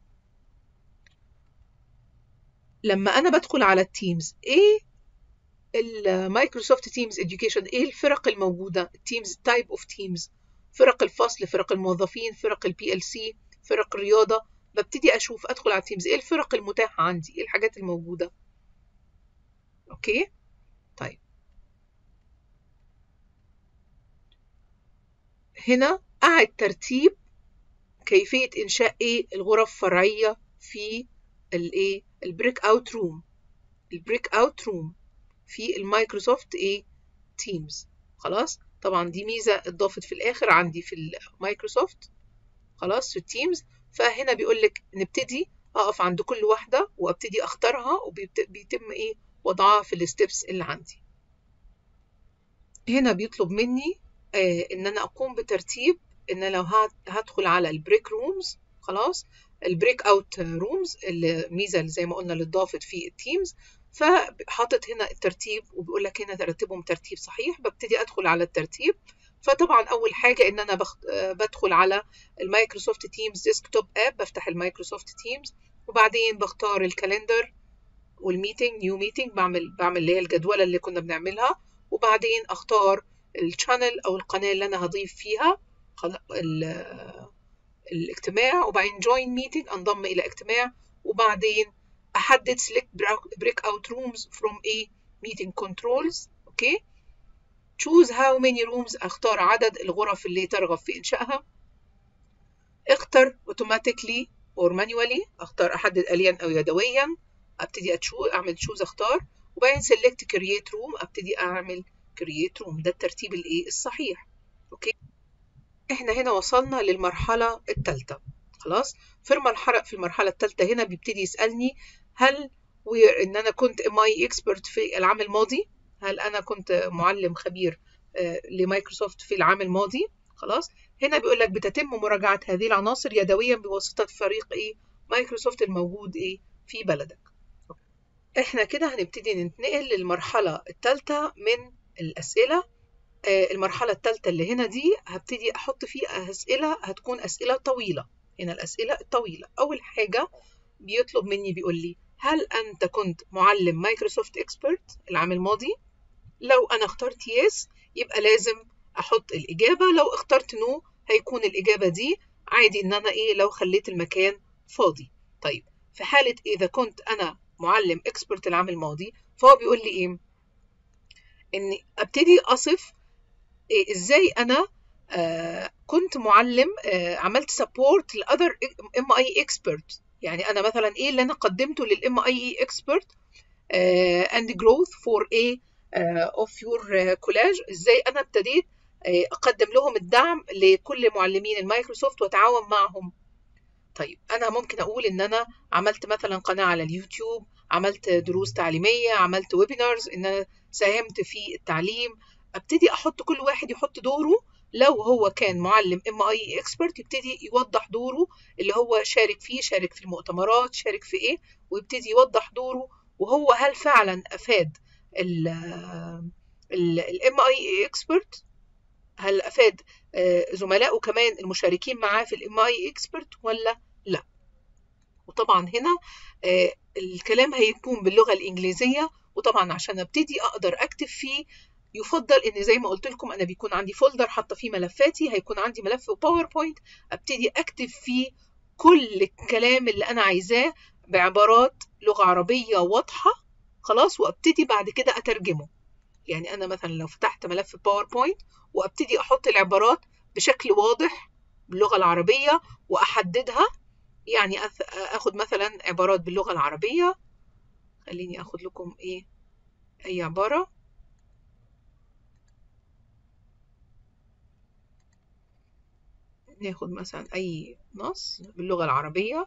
لما أنا بدخل على التيمز إيه المايكروسوفت تيمز education إيه الفرق الموجودة التيمز type of teams فرق الفصل فرق الموظفين فرق البي ال سي فرق الرياضة ببتدي أشوف أدخل على التيمز إيه الفرق المتاحة عندي إيه الحاجات الموجودة أوكي طيب هنا قاعد ترتيب كيفية إنشاء إيه الغرف فرعية في الإيه البريك أوت روم البريك أوت روم في المايكروسوفت إيه تيمز خلاص طبعا دي ميزة اتضافت في الآخر عندي في المايكروسوفت خلاص في التيمز فهنا بيقول لك نبتدي أقف عند كل واحدة وأبتدي أختارها وبيتم إيه وضعها في الستبس اللي عندي هنا بيطلب مني آه ان انا اقوم بترتيب ان لو هدخل على البريك رومز خلاص البريك اوت رومز الميزه اللي زي ما قلنا اللي اتضافت في التيمز فحاطط هنا الترتيب وبيقول لك هنا ترتبهم ترتيب صحيح ببتدي ادخل على الترتيب فطبعا اول حاجه ان انا بخت... بدخل على المايكروسوفت تيمز ديسكتوب اب بفتح المايكروسوفت تيمز وبعدين بختار الكالندر والميتنج نيو ميتنج بعمل بعمل اللي هي الجدوله اللي كنا بنعملها وبعدين اختار الشانل او القناه اللي انا هضيف فيها الاجتماع وبعدين join meeting انضم الى اجتماع وبعدين احدد select break out rooms from a meeting controls اوكي choose how many rooms اختار عدد الغرف اللي ترغب في انشائها اختر automatically or manually اختار احدد اليا او يدويا ابتدي أتشو اعمل choose اختار وبعدين select create room ابتدي اعمل create room ده الترتيب الايه الصحيح اوكي احنا هنا وصلنا للمرحله الثالثه خلاص في المرحله في المرحله الثالثه هنا بيبتدي يسالني هل ان انا كنت ام اي اكسبرت في العام الماضي هل انا كنت معلم خبير لمايكروسوفت في العام الماضي خلاص هنا بيقول لك بتتم مراجعه هذه العناصر يدويا بواسطه فريق ايه مايكروسوفت الموجود ايه في بلدك احنا كده هنبتدي ننتقل للمرحله الثالثه من الاسئله المرحله الثالثه اللي هنا دي هبتدي احط فيها اسئله هتكون اسئله طويله هنا الاسئله الطويله اول حاجه بيطلب مني بيقول لي هل انت كنت معلم مايكروسوفت اكسبرت العام الماضي لو انا اخترت يس يبقى لازم احط الاجابه لو اخترت نو هيكون الاجابه دي عادي ان انا ايه لو خليت المكان فاضي طيب في حاله اذا كنت انا معلم اكسبرت العام الماضي فهو بيقول لي ايه اني ابتدي اصف إيه ازاي انا آه كنت معلم آه عملت سبورت لاذر ام اي اكسبرت يعني انا مثلا ايه اللي انا قدمته للام اي اكسبرت اند جروث فور ايه اوف يور كولاج ازاي انا ابتديت آه اقدم لهم الدعم لكل معلمين المايكروسوفت واتعاون معهم طيب انا ممكن اقول ان انا عملت مثلا قناه على اليوتيوب عملت دروس تعليميه عملت ويبينارز ان انا ساهمت في التعليم ابتدي احط كل واحد يحط دوره لو هو كان معلم ام اي اكسبرت يبتدي يوضح دوره اللي هو شارك فيه شارك في المؤتمرات شارك في ايه ويبتدي يوضح دوره وهو هل فعلا افاد الام اي اكسبرت هل افاد زملائه كمان المشاركين معاه في الام اي اكسبرت ولا لا وطبعا هنا الكلام هيكون باللغه الانجليزيه وطبعا عشان ابتدي اقدر اكتب فيه يفضل ان زي ما قلت لكم انا بيكون عندي فولدر حاطه فيه ملفاتي هيكون عندي ملف باوربوينت ابتدي اكتب فيه كل الكلام اللي انا عايزاه بعبارات لغه عربيه واضحه خلاص وابتدي بعد كده اترجمه يعني انا مثلا لو فتحت ملف باوربوينت وابتدي احط العبارات بشكل واضح باللغه العربيه واحددها يعني اخد مثلا عبارات باللغه العربيه خليني اخد لكم ايه اي عباره ناخد مثلا أي نص باللغة العربية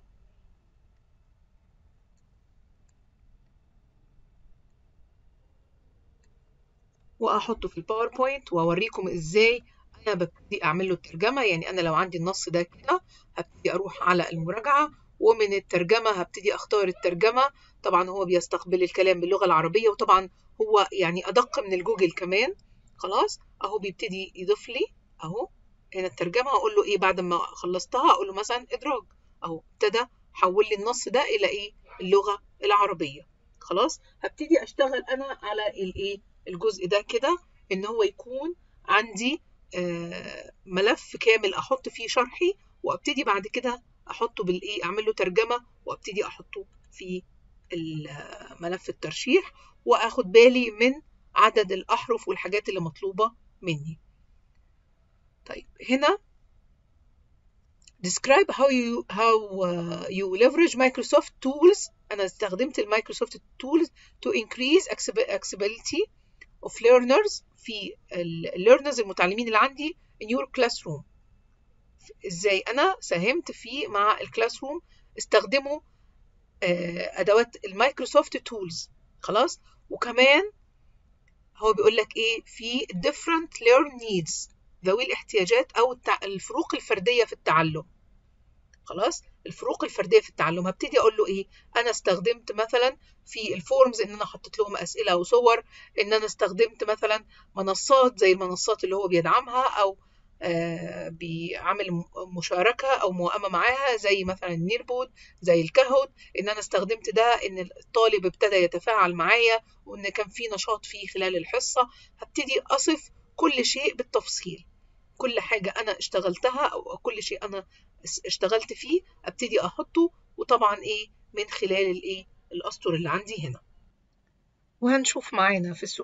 وأحطه في الباوربوينت وأوريكم إزاي أنا ببتدي أعمل له الترجمة يعني أنا لو عندي النص ده كده هبتدي أروح على المراجعة ومن الترجمة هبتدي أختار الترجمة طبعا هو بيستقبل الكلام باللغة العربية وطبعا هو يعني أدق من الجوجل كمان خلاص أهو بيبتدي يضيف لي أهو هنا الترجمه اقول له ايه بعد ما خلصتها اقول له مثلا ادراج اهو ابتدى حول لي النص ده الى ايه اللغه العربيه خلاص هبتدي اشتغل انا على الايه الجزء ده كده ان هو يكون عندي آه ملف كامل احط فيه شرحي وابتدي بعد كده احطه بالايه اعمل له ترجمه وابتدي احطه في ملف الترشيح واخد بالي من عدد الاحرف والحاجات اللي مطلوبه مني طيب هنا describe how you how uh, you leverage Microsoft tools أنا استخدمت المايكروسوفت tools to increase accessibility of learners في learners المتعلمين اللي عندي in your classroom ازاي أنا ساهمت في مع الكلاس روم استخدموا أدوات المايكروسوفت tools خلاص وكمان هو بيقول لك ايه في different learn needs ذوي الاحتياجات او الفروق الفرديه في التعلم خلاص الفروق الفرديه في التعلم هبتدي اقول له ايه انا استخدمت مثلا في الفورمز ان انا حطيت لهم اسئله وصور ان انا استخدمت مثلا منصات زي المنصات اللي هو بيدعمها او آه بيعمل مشاركه او موائمه معاها زي مثلا النيربود زي الكهود ان انا استخدمت ده ان الطالب ابتدى يتفاعل معايا وان كان في نشاط فيه خلال الحصه هبتدي اصف كل شيء بالتفصيل كل حاجة أنا اشتغلتها أو كل شيء أنا اشتغلت فيه أبتدي أحطه وطبعا إيه من خلال الإيه الأسطر اللي عندي هنا وهنشوف معانا في السؤال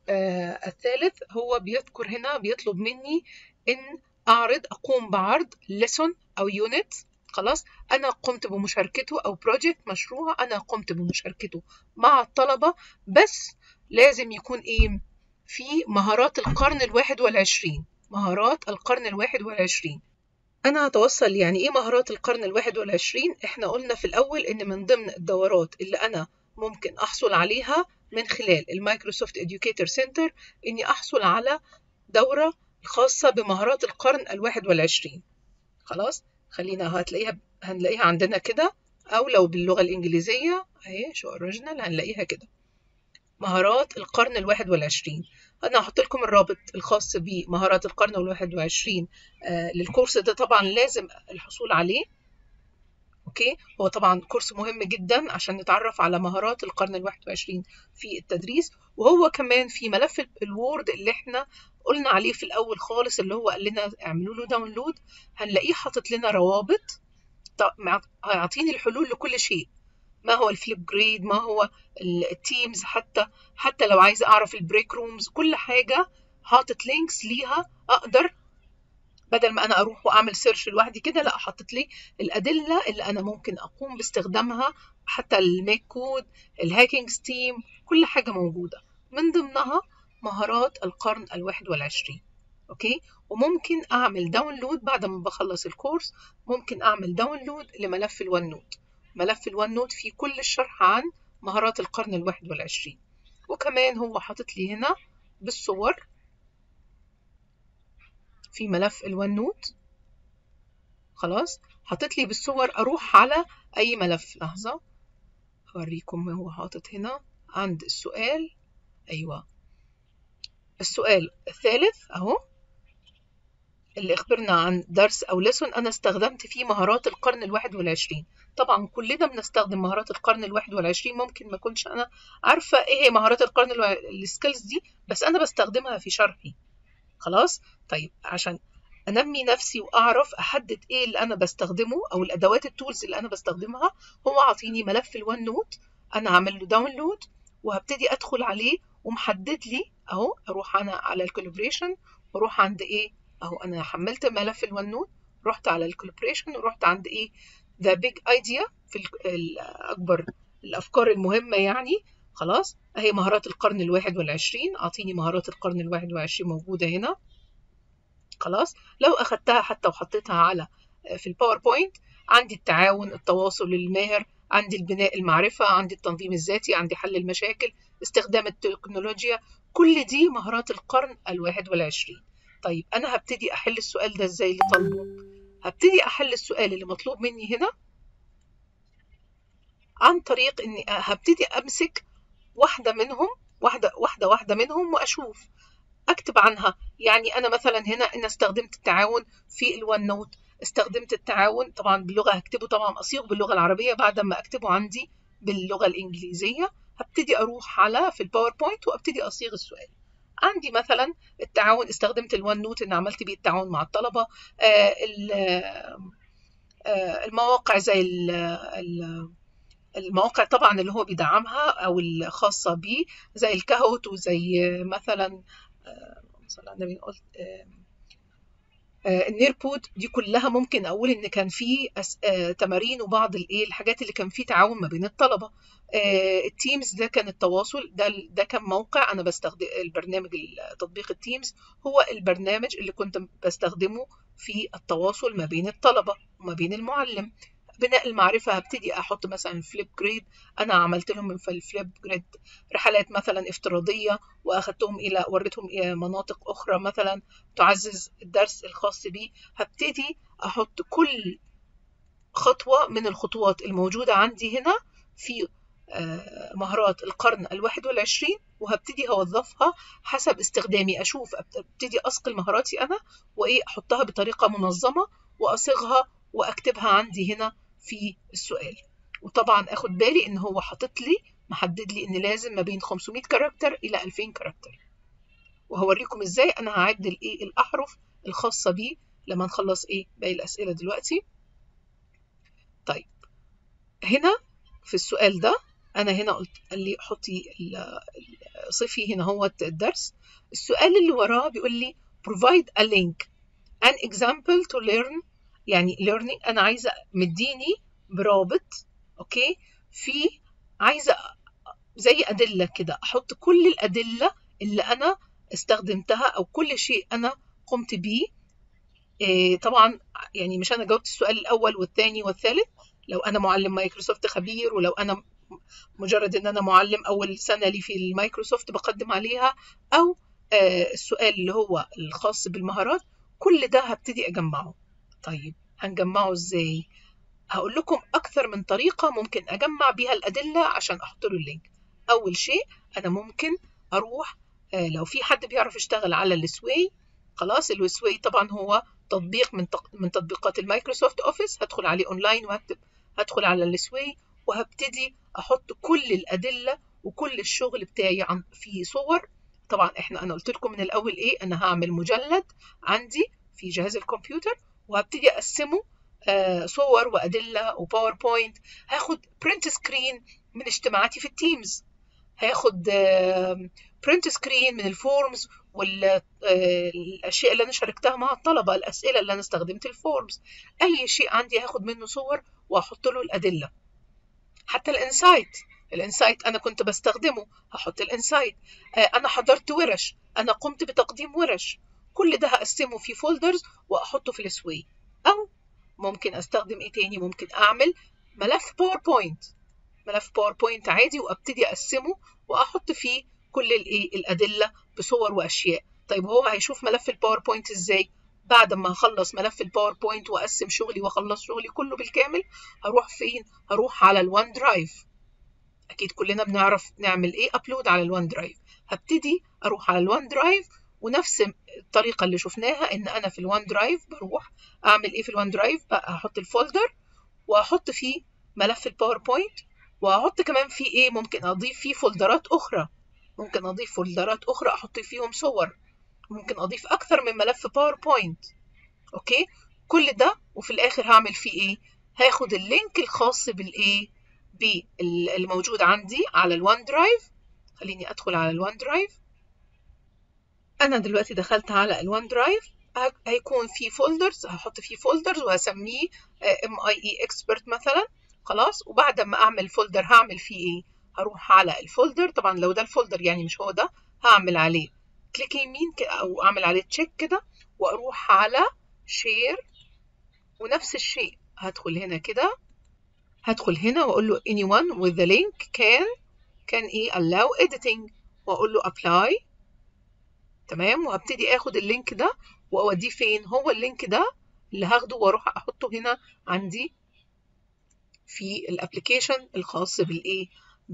آه الثالث هو بيذكر هنا بيطلب مني ان اعرض اقوم بعرض lesson او unit خلاص انا قمت بمشاركته او project مشروع انا قمت بمشاركته مع الطلبة بس لازم يكون ايه في مهارات القرن الواحد والعشرين مهارات القرن الواحد والعشرين أنا هتوصل يعني إيه مهارات القرن الواحد والعشرين إحنا قلنا في الأول إن من ضمن الدورات اللي أنا ممكن أحصل عليها من خلال المايكروسوفت إديوكيتور سنتر إني أحصل على دورة خاصة بمهارات القرن الواحد والعشرين خلاص خلينا هتلاقيها هنلاقيها عندنا كده أو لو باللغة الإنجليزية أهي شو أوريجينال هنلاقيها كده مهارات القرن الواحد والعشرين أنا هحط لكم الرابط الخاص بمهارات القرن الواحد والعشرين آه للكورس ده طبعا لازم الحصول عليه أوكي هو طبعا كورس مهم جدا عشان نتعرف على مهارات القرن الواحد والعشرين في التدريس وهو كمان في ملف الوورد اللي احنا قلنا عليه في الأول خالص اللي هو قال لنا اعملوا له داونلود هنلاقيه حاطط لنا روابط هيعطيني الحلول لكل شيء ما هو الفليب جريد ما هو التيمز حتى حتى لو عايزه اعرف البريك رومز كل حاجه حاطط لينكس ليها اقدر بدل ما انا اروح واعمل سيرش لوحدي كده لا حاطط لي الادله اللي انا ممكن اقوم باستخدامها حتى الميك كود الهاكينج ستيم كل حاجه موجوده من ضمنها مهارات القرن الواحد والعشرين اوكي وممكن اعمل داونلود بعد ما بخلص الكورس ممكن اعمل داونلود لملف الون نوت ملف الون نوت فيه كل الشرح عن مهارات القرن الواحد والعشرين وكمان هو حاطط لي هنا بالصور في ملف الون نوت خلاص حاطط لي بالصور اروح على اي ملف لحظه اوريكم ما هو حاطط هنا عند السؤال ايوه السؤال الثالث اهو اللي اخبرنا عن درس او لسون انا استخدمت فيه مهارات القرن الواحد والعشرين طبعا كلنا بنستخدم مهارات القرن الواحد والعشرين ممكن ما كنتش انا عارفه ايه هي مهارات القرن السكيلز دي بس انا بستخدمها في شرحي خلاص طيب عشان انمي نفسي واعرف احدد ايه اللي انا بستخدمه او الادوات التولز اللي انا بستخدمها هو عاطيني ملف الون نوت انا عامل له داونلود وهبتدي ادخل عليه ومحدد لي اهو اروح انا على الكولابريشن واروح عند ايه اهو انا حملت ملف الون نوت رحت على الكولابريشن ورحت عند ايه ذا بيج ايديا في اكبر الافكار المهمه يعني خلاص اهي مهارات القرن الواحد والعشرين اعطيني مهارات القرن الواحد والعشرين موجوده هنا خلاص لو اخدتها حتى وحطيتها على في الباوربوينت عندي التعاون التواصل الماهر عندي البناء المعرفة عندي التنظيم الذاتي عندي حل المشاكل استخدام التكنولوجيا كل دي مهارات القرن الواحد والعشرين طيب أنا هبتدي أحل السؤال ده إزاي اللي طالبه هبتدي أحل السؤال اللي مطلوب مني هنا عن طريق إني هبتدي أمسك واحدة منهم واحدة واحدة واحدة منهم وأشوف أكتب عنها يعني أنا مثلا هنا إن استخدمت التعاون في الون نوت استخدمت التعاون طبعا باللغة هكتبه طبعا أصيغ باللغة العربية بعد ما أكتبه عندي باللغة الإنجليزية هبتدي أروح على في الباوربوينت وأبتدي أصيغ السؤال عندي مثلا التعاون استخدمت الون نوت ان عملت بيه التعاون مع الطلبه آه آه المواقع زي ال المواقع طبعا اللي هو بيدعمها او الخاصه بيه زي الكاهوت وزي مثلا صلى على النبي قلت النيربود دي كلها ممكن اقول ان كان في تمارين وبعض الايه الحاجات اللي كان فيه تعاون ما بين الطلبه التيمز ده كان التواصل ده ده كان موقع انا بستخدم البرنامج تطبيق التيمز هو البرنامج اللي كنت بستخدمه في التواصل ما بين الطلبه وما بين المعلم بناء المعرفة هبتدي أحط مثلا فليب جريد أنا عملت لهم من الفليب جريد رحلات مثلا افتراضية وأخدتهم إلى وريتهم إلى مناطق أخرى مثلا تعزز الدرس الخاص بي هبتدي أحط كل خطوة من الخطوات الموجودة عندي هنا في مهارات القرن الواحد والعشرين وهبتدي أوظفها حسب استخدامي أشوف أبتدي أصقل مهاراتي أنا وإيه أحطها بطريقة منظمة وأصيغها وأكتبها عندي هنا في السؤال وطبعا اخد بالي ان هو حاطط لي محدد لي ان لازم ما بين 500 كاركتر الى 2000 كاركتر وهوريكم ازاي انا هعد الايه الاحرف الخاصه بيه لما نخلص ايه باقي الاسئله دلوقتي طيب هنا في السؤال ده انا هنا قلت قال لي حطي صفي هنا هو الدرس السؤال اللي وراه بيقول لي provide a link an example to learn يعني learning انا عايزه مديني برابط اوكي في عايزه زي ادله كده احط كل الادله اللي انا استخدمتها او كل شيء انا قمت بيه إيه طبعا يعني مش انا جاوبت السؤال الاول والثاني والثالث لو انا معلم مايكروسوفت خبير ولو انا مجرد ان انا معلم اول سنه لي في المايكروسوفت بقدم عليها او آه السؤال اللي هو الخاص بالمهارات كل ده هبتدي اجمعه طيب هنجمعه ازاي هقول لكم اكثر من طريقه ممكن اجمع بيها الادله عشان احط له اللينك اول شيء انا ممكن اروح آه لو في حد بيعرف يشتغل على السوي خلاص الوسوي طبعا هو تطبيق من من تطبيقات المايكروسوفت اوفيس هدخل عليه اونلاين وهكتب هدخل على السوي وهبتدي احط كل الادله وكل الشغل بتاعي عن في صور طبعا احنا انا قلت لكم من الاول ايه انا هعمل مجلد عندي في جهاز الكمبيوتر وهبتدي اقسمه آه صور وادله وباوربوينت هاخد برنت سكرين من اجتماعاتي في التيمز هاخد برنت سكرين من الفورمز والاشياء اللي انا شاركتها مع الطلبه الاسئله اللي انا استخدمت الفورمز اي شيء عندي هاخد منه صور واحط له الادله حتى الانسايت الانسايت انا كنت بستخدمه هحط الانسايت انا حضرت ورش انا قمت بتقديم ورش كل ده هقسمه في فولدرز واحطه في السوي او ممكن استخدم ايه تاني ممكن اعمل ملف باوربوينت ملف باوربوينت عادي وابتدي اقسمه واحط فيه كل الايه الادله بصور واشياء طيب هو هيشوف ملف الباوربوينت ازاي بعد ما اخلص ملف الباوربوينت واقسم شغلي واخلص شغلي كله بالكامل هروح فين هروح على الوان درايف اكيد كلنا بنعرف نعمل ايه ابلود على الوان درايف هبتدي اروح على الوان درايف ونفس الطريقة اللي شفناها ان انا في الوان درايف بروح اعمل ايه في الوان درايف بقى احط الفولدر واحط فيه ملف الباوربوينت واحط كمان فيه ايه ممكن اضيف فيه فولدرات اخرى ممكن اضيف فولدرات اخرى احط فيهم صور ممكن اضيف اكثر من ملف باوربوينت اوكي كل ده وفي الاخر هعمل فيه ايه هاخد اللينك الخاص بالايه بالموجود عندي على الوان درايف خليني ادخل على الوان درايف انا دلوقتي دخلت على الوان درايف هيكون في فولدرز هحط فيه فولدرز وهسميه ام اي اي اكسبرت مثلا خلاص وبعد ما اعمل فولدر هعمل فيه ايه هروح على الفولدر طبعا لو ده الفولدر يعني مش هو ده هعمل عليه كليك يمين او اعمل عليه تشيك كده واروح على شير ونفس الشيء هدخل هنا كده هدخل هنا واقول له anyone with the link can can ايه allow editing واقول له apply تمام وهبتدي اخد اللينك ده واوديه فين هو اللينك ده اللي هاخده واروح احطه هنا عندي في الابلكيشن الخاص بالايه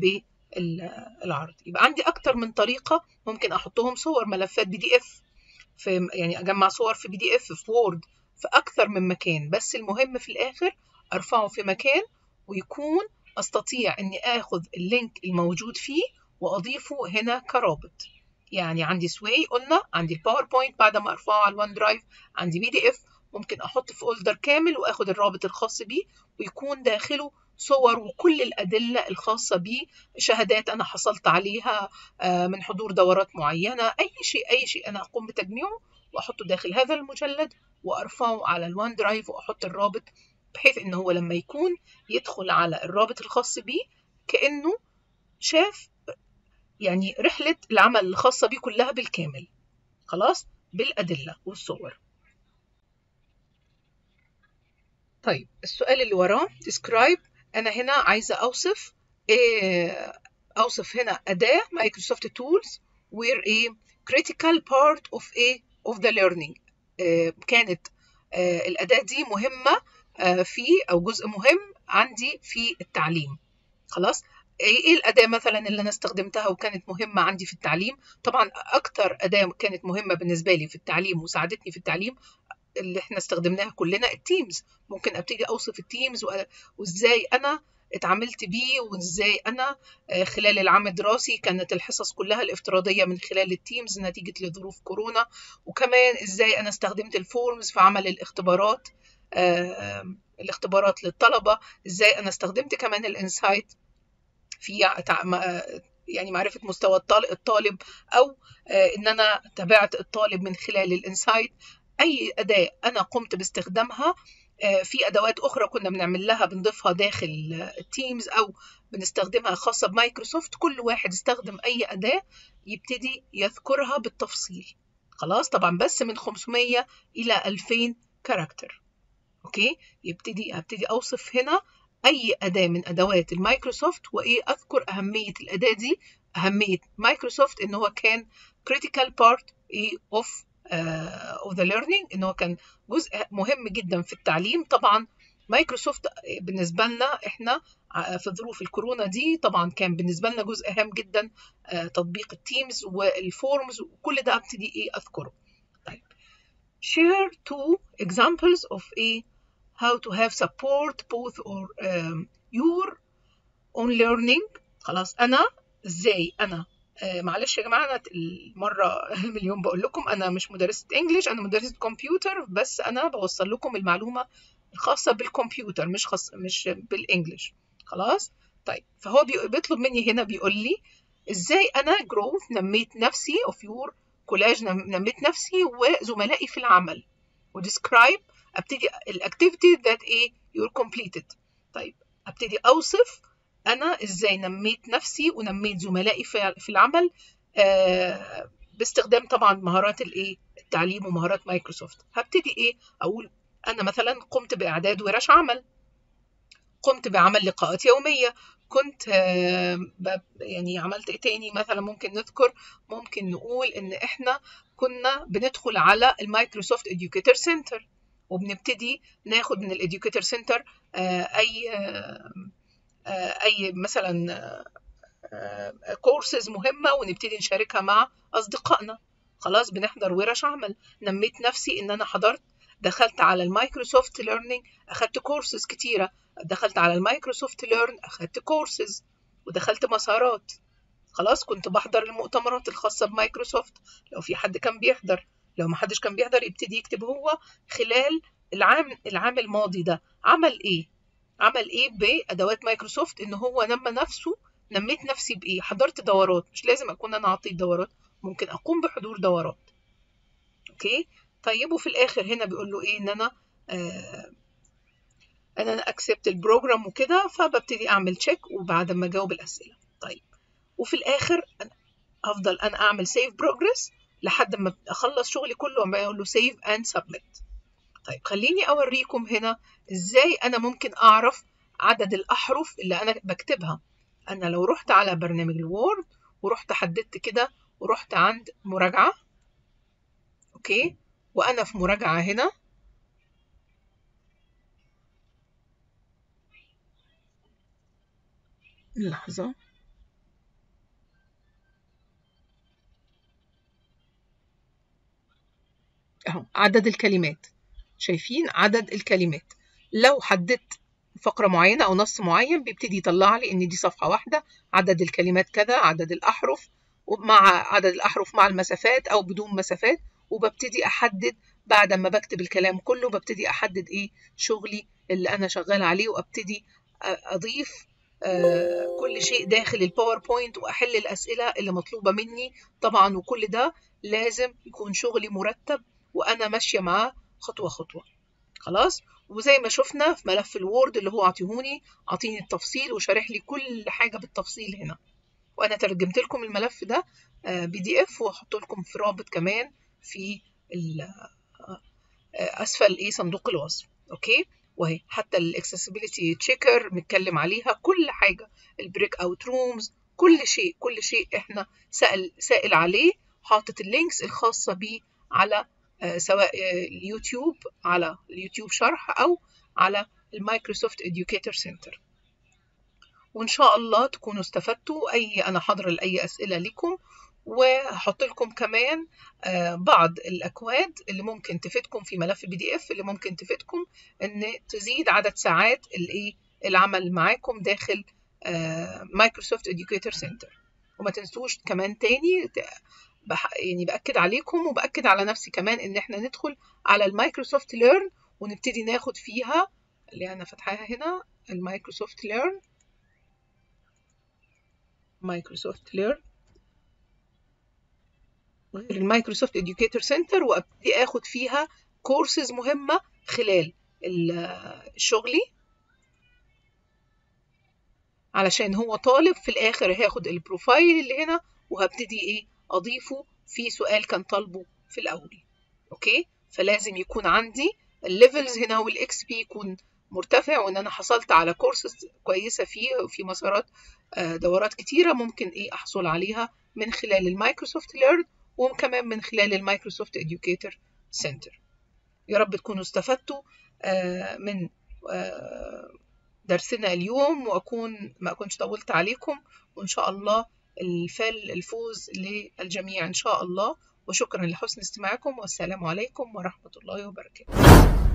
بالعرض يبقى عندي اكتر من طريقه ممكن احطهم صور ملفات بي دي اف في يعني اجمع صور في بي دي اف في وورد في اكتر من مكان بس المهم في الاخر ارفعه في مكان ويكون استطيع اني اخذ اللينك الموجود فيه واضيفه هنا كرابط يعني عندي سوي قلنا عندي الباوربوينت بعد ما ارفعه على الوان درايف عندي بي دي اف ممكن احط في فولدر كامل واخد الرابط الخاص بيه ويكون داخله صور وكل الأدلة الخاصة بيه شهادات أنا حصلت عليها من حضور دورات معينة أي شيء أي شيء أنا أقوم بتجميعه وأحطه داخل هذا المجلد وأرفعه على الوان درايف وأحط الرابط بحيث إن هو لما يكون يدخل على الرابط الخاص بيه كأنه شاف يعني رحلة العمل الخاصة بيه كلها بالكامل خلاص بالأدلة والصور طيب السؤال اللي وراه describe أنا هنا عايزة أوصف إيه أوصف هنا أداة مايكروسوفت تولز where a critical part of a of the learning إيه كانت إيه الأداة دي مهمة في أو جزء مهم عندي في التعليم خلاص ايه الاداه مثلا اللي انا استخدمتها وكانت مهمه عندي في التعليم طبعا اكتر اداه كانت مهمه بالنسبه لي في التعليم وساعدتني في التعليم اللي احنا استخدمناها كلنا التيمز ممكن ابتدي اوصف التيمز وازاي انا اتعاملت بيه وازاي انا خلال العام الدراسي كانت الحصص كلها الافتراضيه من خلال التيمز نتيجه لظروف كورونا وكمان ازاي انا استخدمت الفورمز في عمل الاختبارات الاختبارات للطلبه ازاي انا استخدمت كمان الانسايت في يعني معرفة مستوى الطال- الطالب أو آه، إن أنا تابعت الطالب من خلال الإنسايت أي أداة أنا قمت باستخدامها آه، في أدوات أخرى كنا بنعمل لها بنضيفها داخل التيمز أو بنستخدمها خاصة بمايكروسوفت كل واحد استخدم أي أداة يبتدي يذكرها بالتفصيل خلاص طبعا بس من 500 إلى 2000 كاركتر أوكي يبتدي هبتدي أوصف هنا أي أداة من أدوات المايكروسوفت وإيه أذكر أهمية الأداة دي أهمية مايكروسوفت إن هو كان critical part إيه of uh, of the learning إن هو كان جزء مهم جدا في التعليم طبعا مايكروسوفت بالنسبة لنا إحنا في ظروف الكورونا دي طبعا كان بالنسبة لنا جزء هام جدا آه، تطبيق التيمز والفورمز وكل ده ابتدي ايه اذكره طيب share two examples of a how to have support both or um, your own learning خلاص انا ازاي انا آه معلش يا جماعه انا المره المليون بقول لكم انا مش مدرسه انجليش انا مدرسه كمبيوتر بس انا بوصل لكم المعلومه الخاصه بالكمبيوتر مش خاص مش بالانجليش خلاص طيب فهو بي- بيطلب مني هنا بيقول لي ازاي انا جروث نميت نفسي اوف يور كولاج نميت نفسي وزملائي في العمل وديسكرايب ابتدي الاكتيفيتي ذات ايه يور completed طيب ابتدي اوصف انا ازاي نميت نفسي ونميت زملائي في في العمل آه باستخدام طبعا مهارات الايه التعليم ومهارات مايكروسوفت هبتدي ايه اقول انا مثلا قمت باعداد ورش عمل قمت بعمل لقاءات يوميه كنت آه، ب- يعني عملت ايه تاني مثلا ممكن نذكر ممكن نقول ان احنا كنا بندخل على المايكروسوفت educator سنتر وبنبتدي ناخد من الاديوكيتور سنتر اي آه، آه، اي مثلا كورسز مهمه ونبتدي نشاركها مع اصدقائنا خلاص بنحضر ورش عمل نميت نفسي ان انا حضرت دخلت على المايكروسوفت ليرنينج اخدت كورسز كتيره دخلت على المايكروسوفت ليرن اخدت كورسز ودخلت مسارات خلاص كنت بحضر المؤتمرات الخاصه بمايكروسوفت لو في حد كان بيحضر لو ما حدش كان بيحضر يبتدي يكتب هو خلال العام العام الماضي ده عمل ايه عمل ايه بادوات مايكروسوفت ان هو نمى نفسه نميت نفسي بايه حضرت دورات مش لازم اكون انا اعطيت دورات ممكن اقوم بحضور دورات اوكي طيب وفي الاخر هنا بيقول له ايه ان انا آه ان انا اكسبت البروجرام وكده فببتدي اعمل تشيك وبعد ما اجاوب الاسئله طيب وفي الاخر أنا افضل انا اعمل سيف بروجرس لحد ما اخلص شغلي كله وما اقول له سيف اند سبميت طيب خليني اوريكم هنا ازاي انا ممكن اعرف عدد الاحرف اللي انا بكتبها انا لو رحت على برنامج الوورد ورحت حددت كده ورحت عند مراجعه اوكي وانا في مراجعه هنا لحظه اهو عدد الكلمات شايفين عدد الكلمات لو حددت فقرة معينة أو نص معين بيبتدي يطلع لي إن دي صفحة واحدة عدد الكلمات كذا عدد الأحرف ومع عدد الأحرف مع المسافات أو بدون مسافات وببتدي أحدد بعد ما بكتب الكلام كله ببتدي أحدد إيه شغلي اللي أنا شغال عليه وأبتدي أضيف آه كل شيء داخل الباوربوينت وأحل الأسئلة اللي مطلوبة مني طبعا وكل ده لازم يكون شغلي مرتب وأنا ماشية معاه خطوة خطوة خلاص وزي ما شفنا في ملف الوورد اللي هو عطيهوني عطيني التفصيل وشارح لي كل حاجة بالتفصيل هنا وانا ترجمت لكم الملف ده بي دي اف واحط لكم في رابط كمان في اسفل ايه صندوق الوصف اوكي وهي حتى الاكسسبيليتي تشيكر متكلم عليها كل حاجه البريك اوت رومز كل شيء كل شيء احنا سأل سائل عليه حاطط اللينكس الخاصه بيه على سواء اليوتيوب على اليوتيوب شرح او على المايكروسوفت اديوكيتور سنتر وان شاء الله تكونوا استفدتوا اي انا حاضره لاي اسئله لكم وهحط لكم كمان بعض الاكواد اللي ممكن تفيدكم في ملف البي دي اف اللي ممكن تفيدكم ان تزيد عدد ساعات الايه العمل معاكم داخل مايكروسوفت اديوكيتور سنتر وما تنسوش كمان تاني يعني باكد عليكم وباكد على نفسي كمان ان احنا ندخل على المايكروسوفت ليرن ونبتدي ناخد فيها اللي انا فاتحاها هنا المايكروسوفت ليرن مايكروسوفت ليرن غير المايكروسوفت اديوكيتور سنتر وابتدي اخد فيها كورسز مهمه خلال شغلي علشان هو طالب في الاخر هاخد البروفايل اللي هنا وهبتدي ايه اضيفه في سؤال كان طالبه في الاول اوكي فلازم يكون عندي الليفلز هنا والاكس بي يكون مرتفع وان انا حصلت على كورسز كويسه فيه وفي مسارات دورات كتيره ممكن ايه احصل عليها من خلال المايكروسوفت ليرن وكمان من خلال المايكروسوفت اديوكيتور سنتر يا رب تكونوا استفدتوا من درسنا اليوم واكون ما اكونش طولت عليكم وان شاء الله الفل الفوز للجميع ان شاء الله وشكرا لحسن استماعكم والسلام عليكم ورحمه الله وبركاته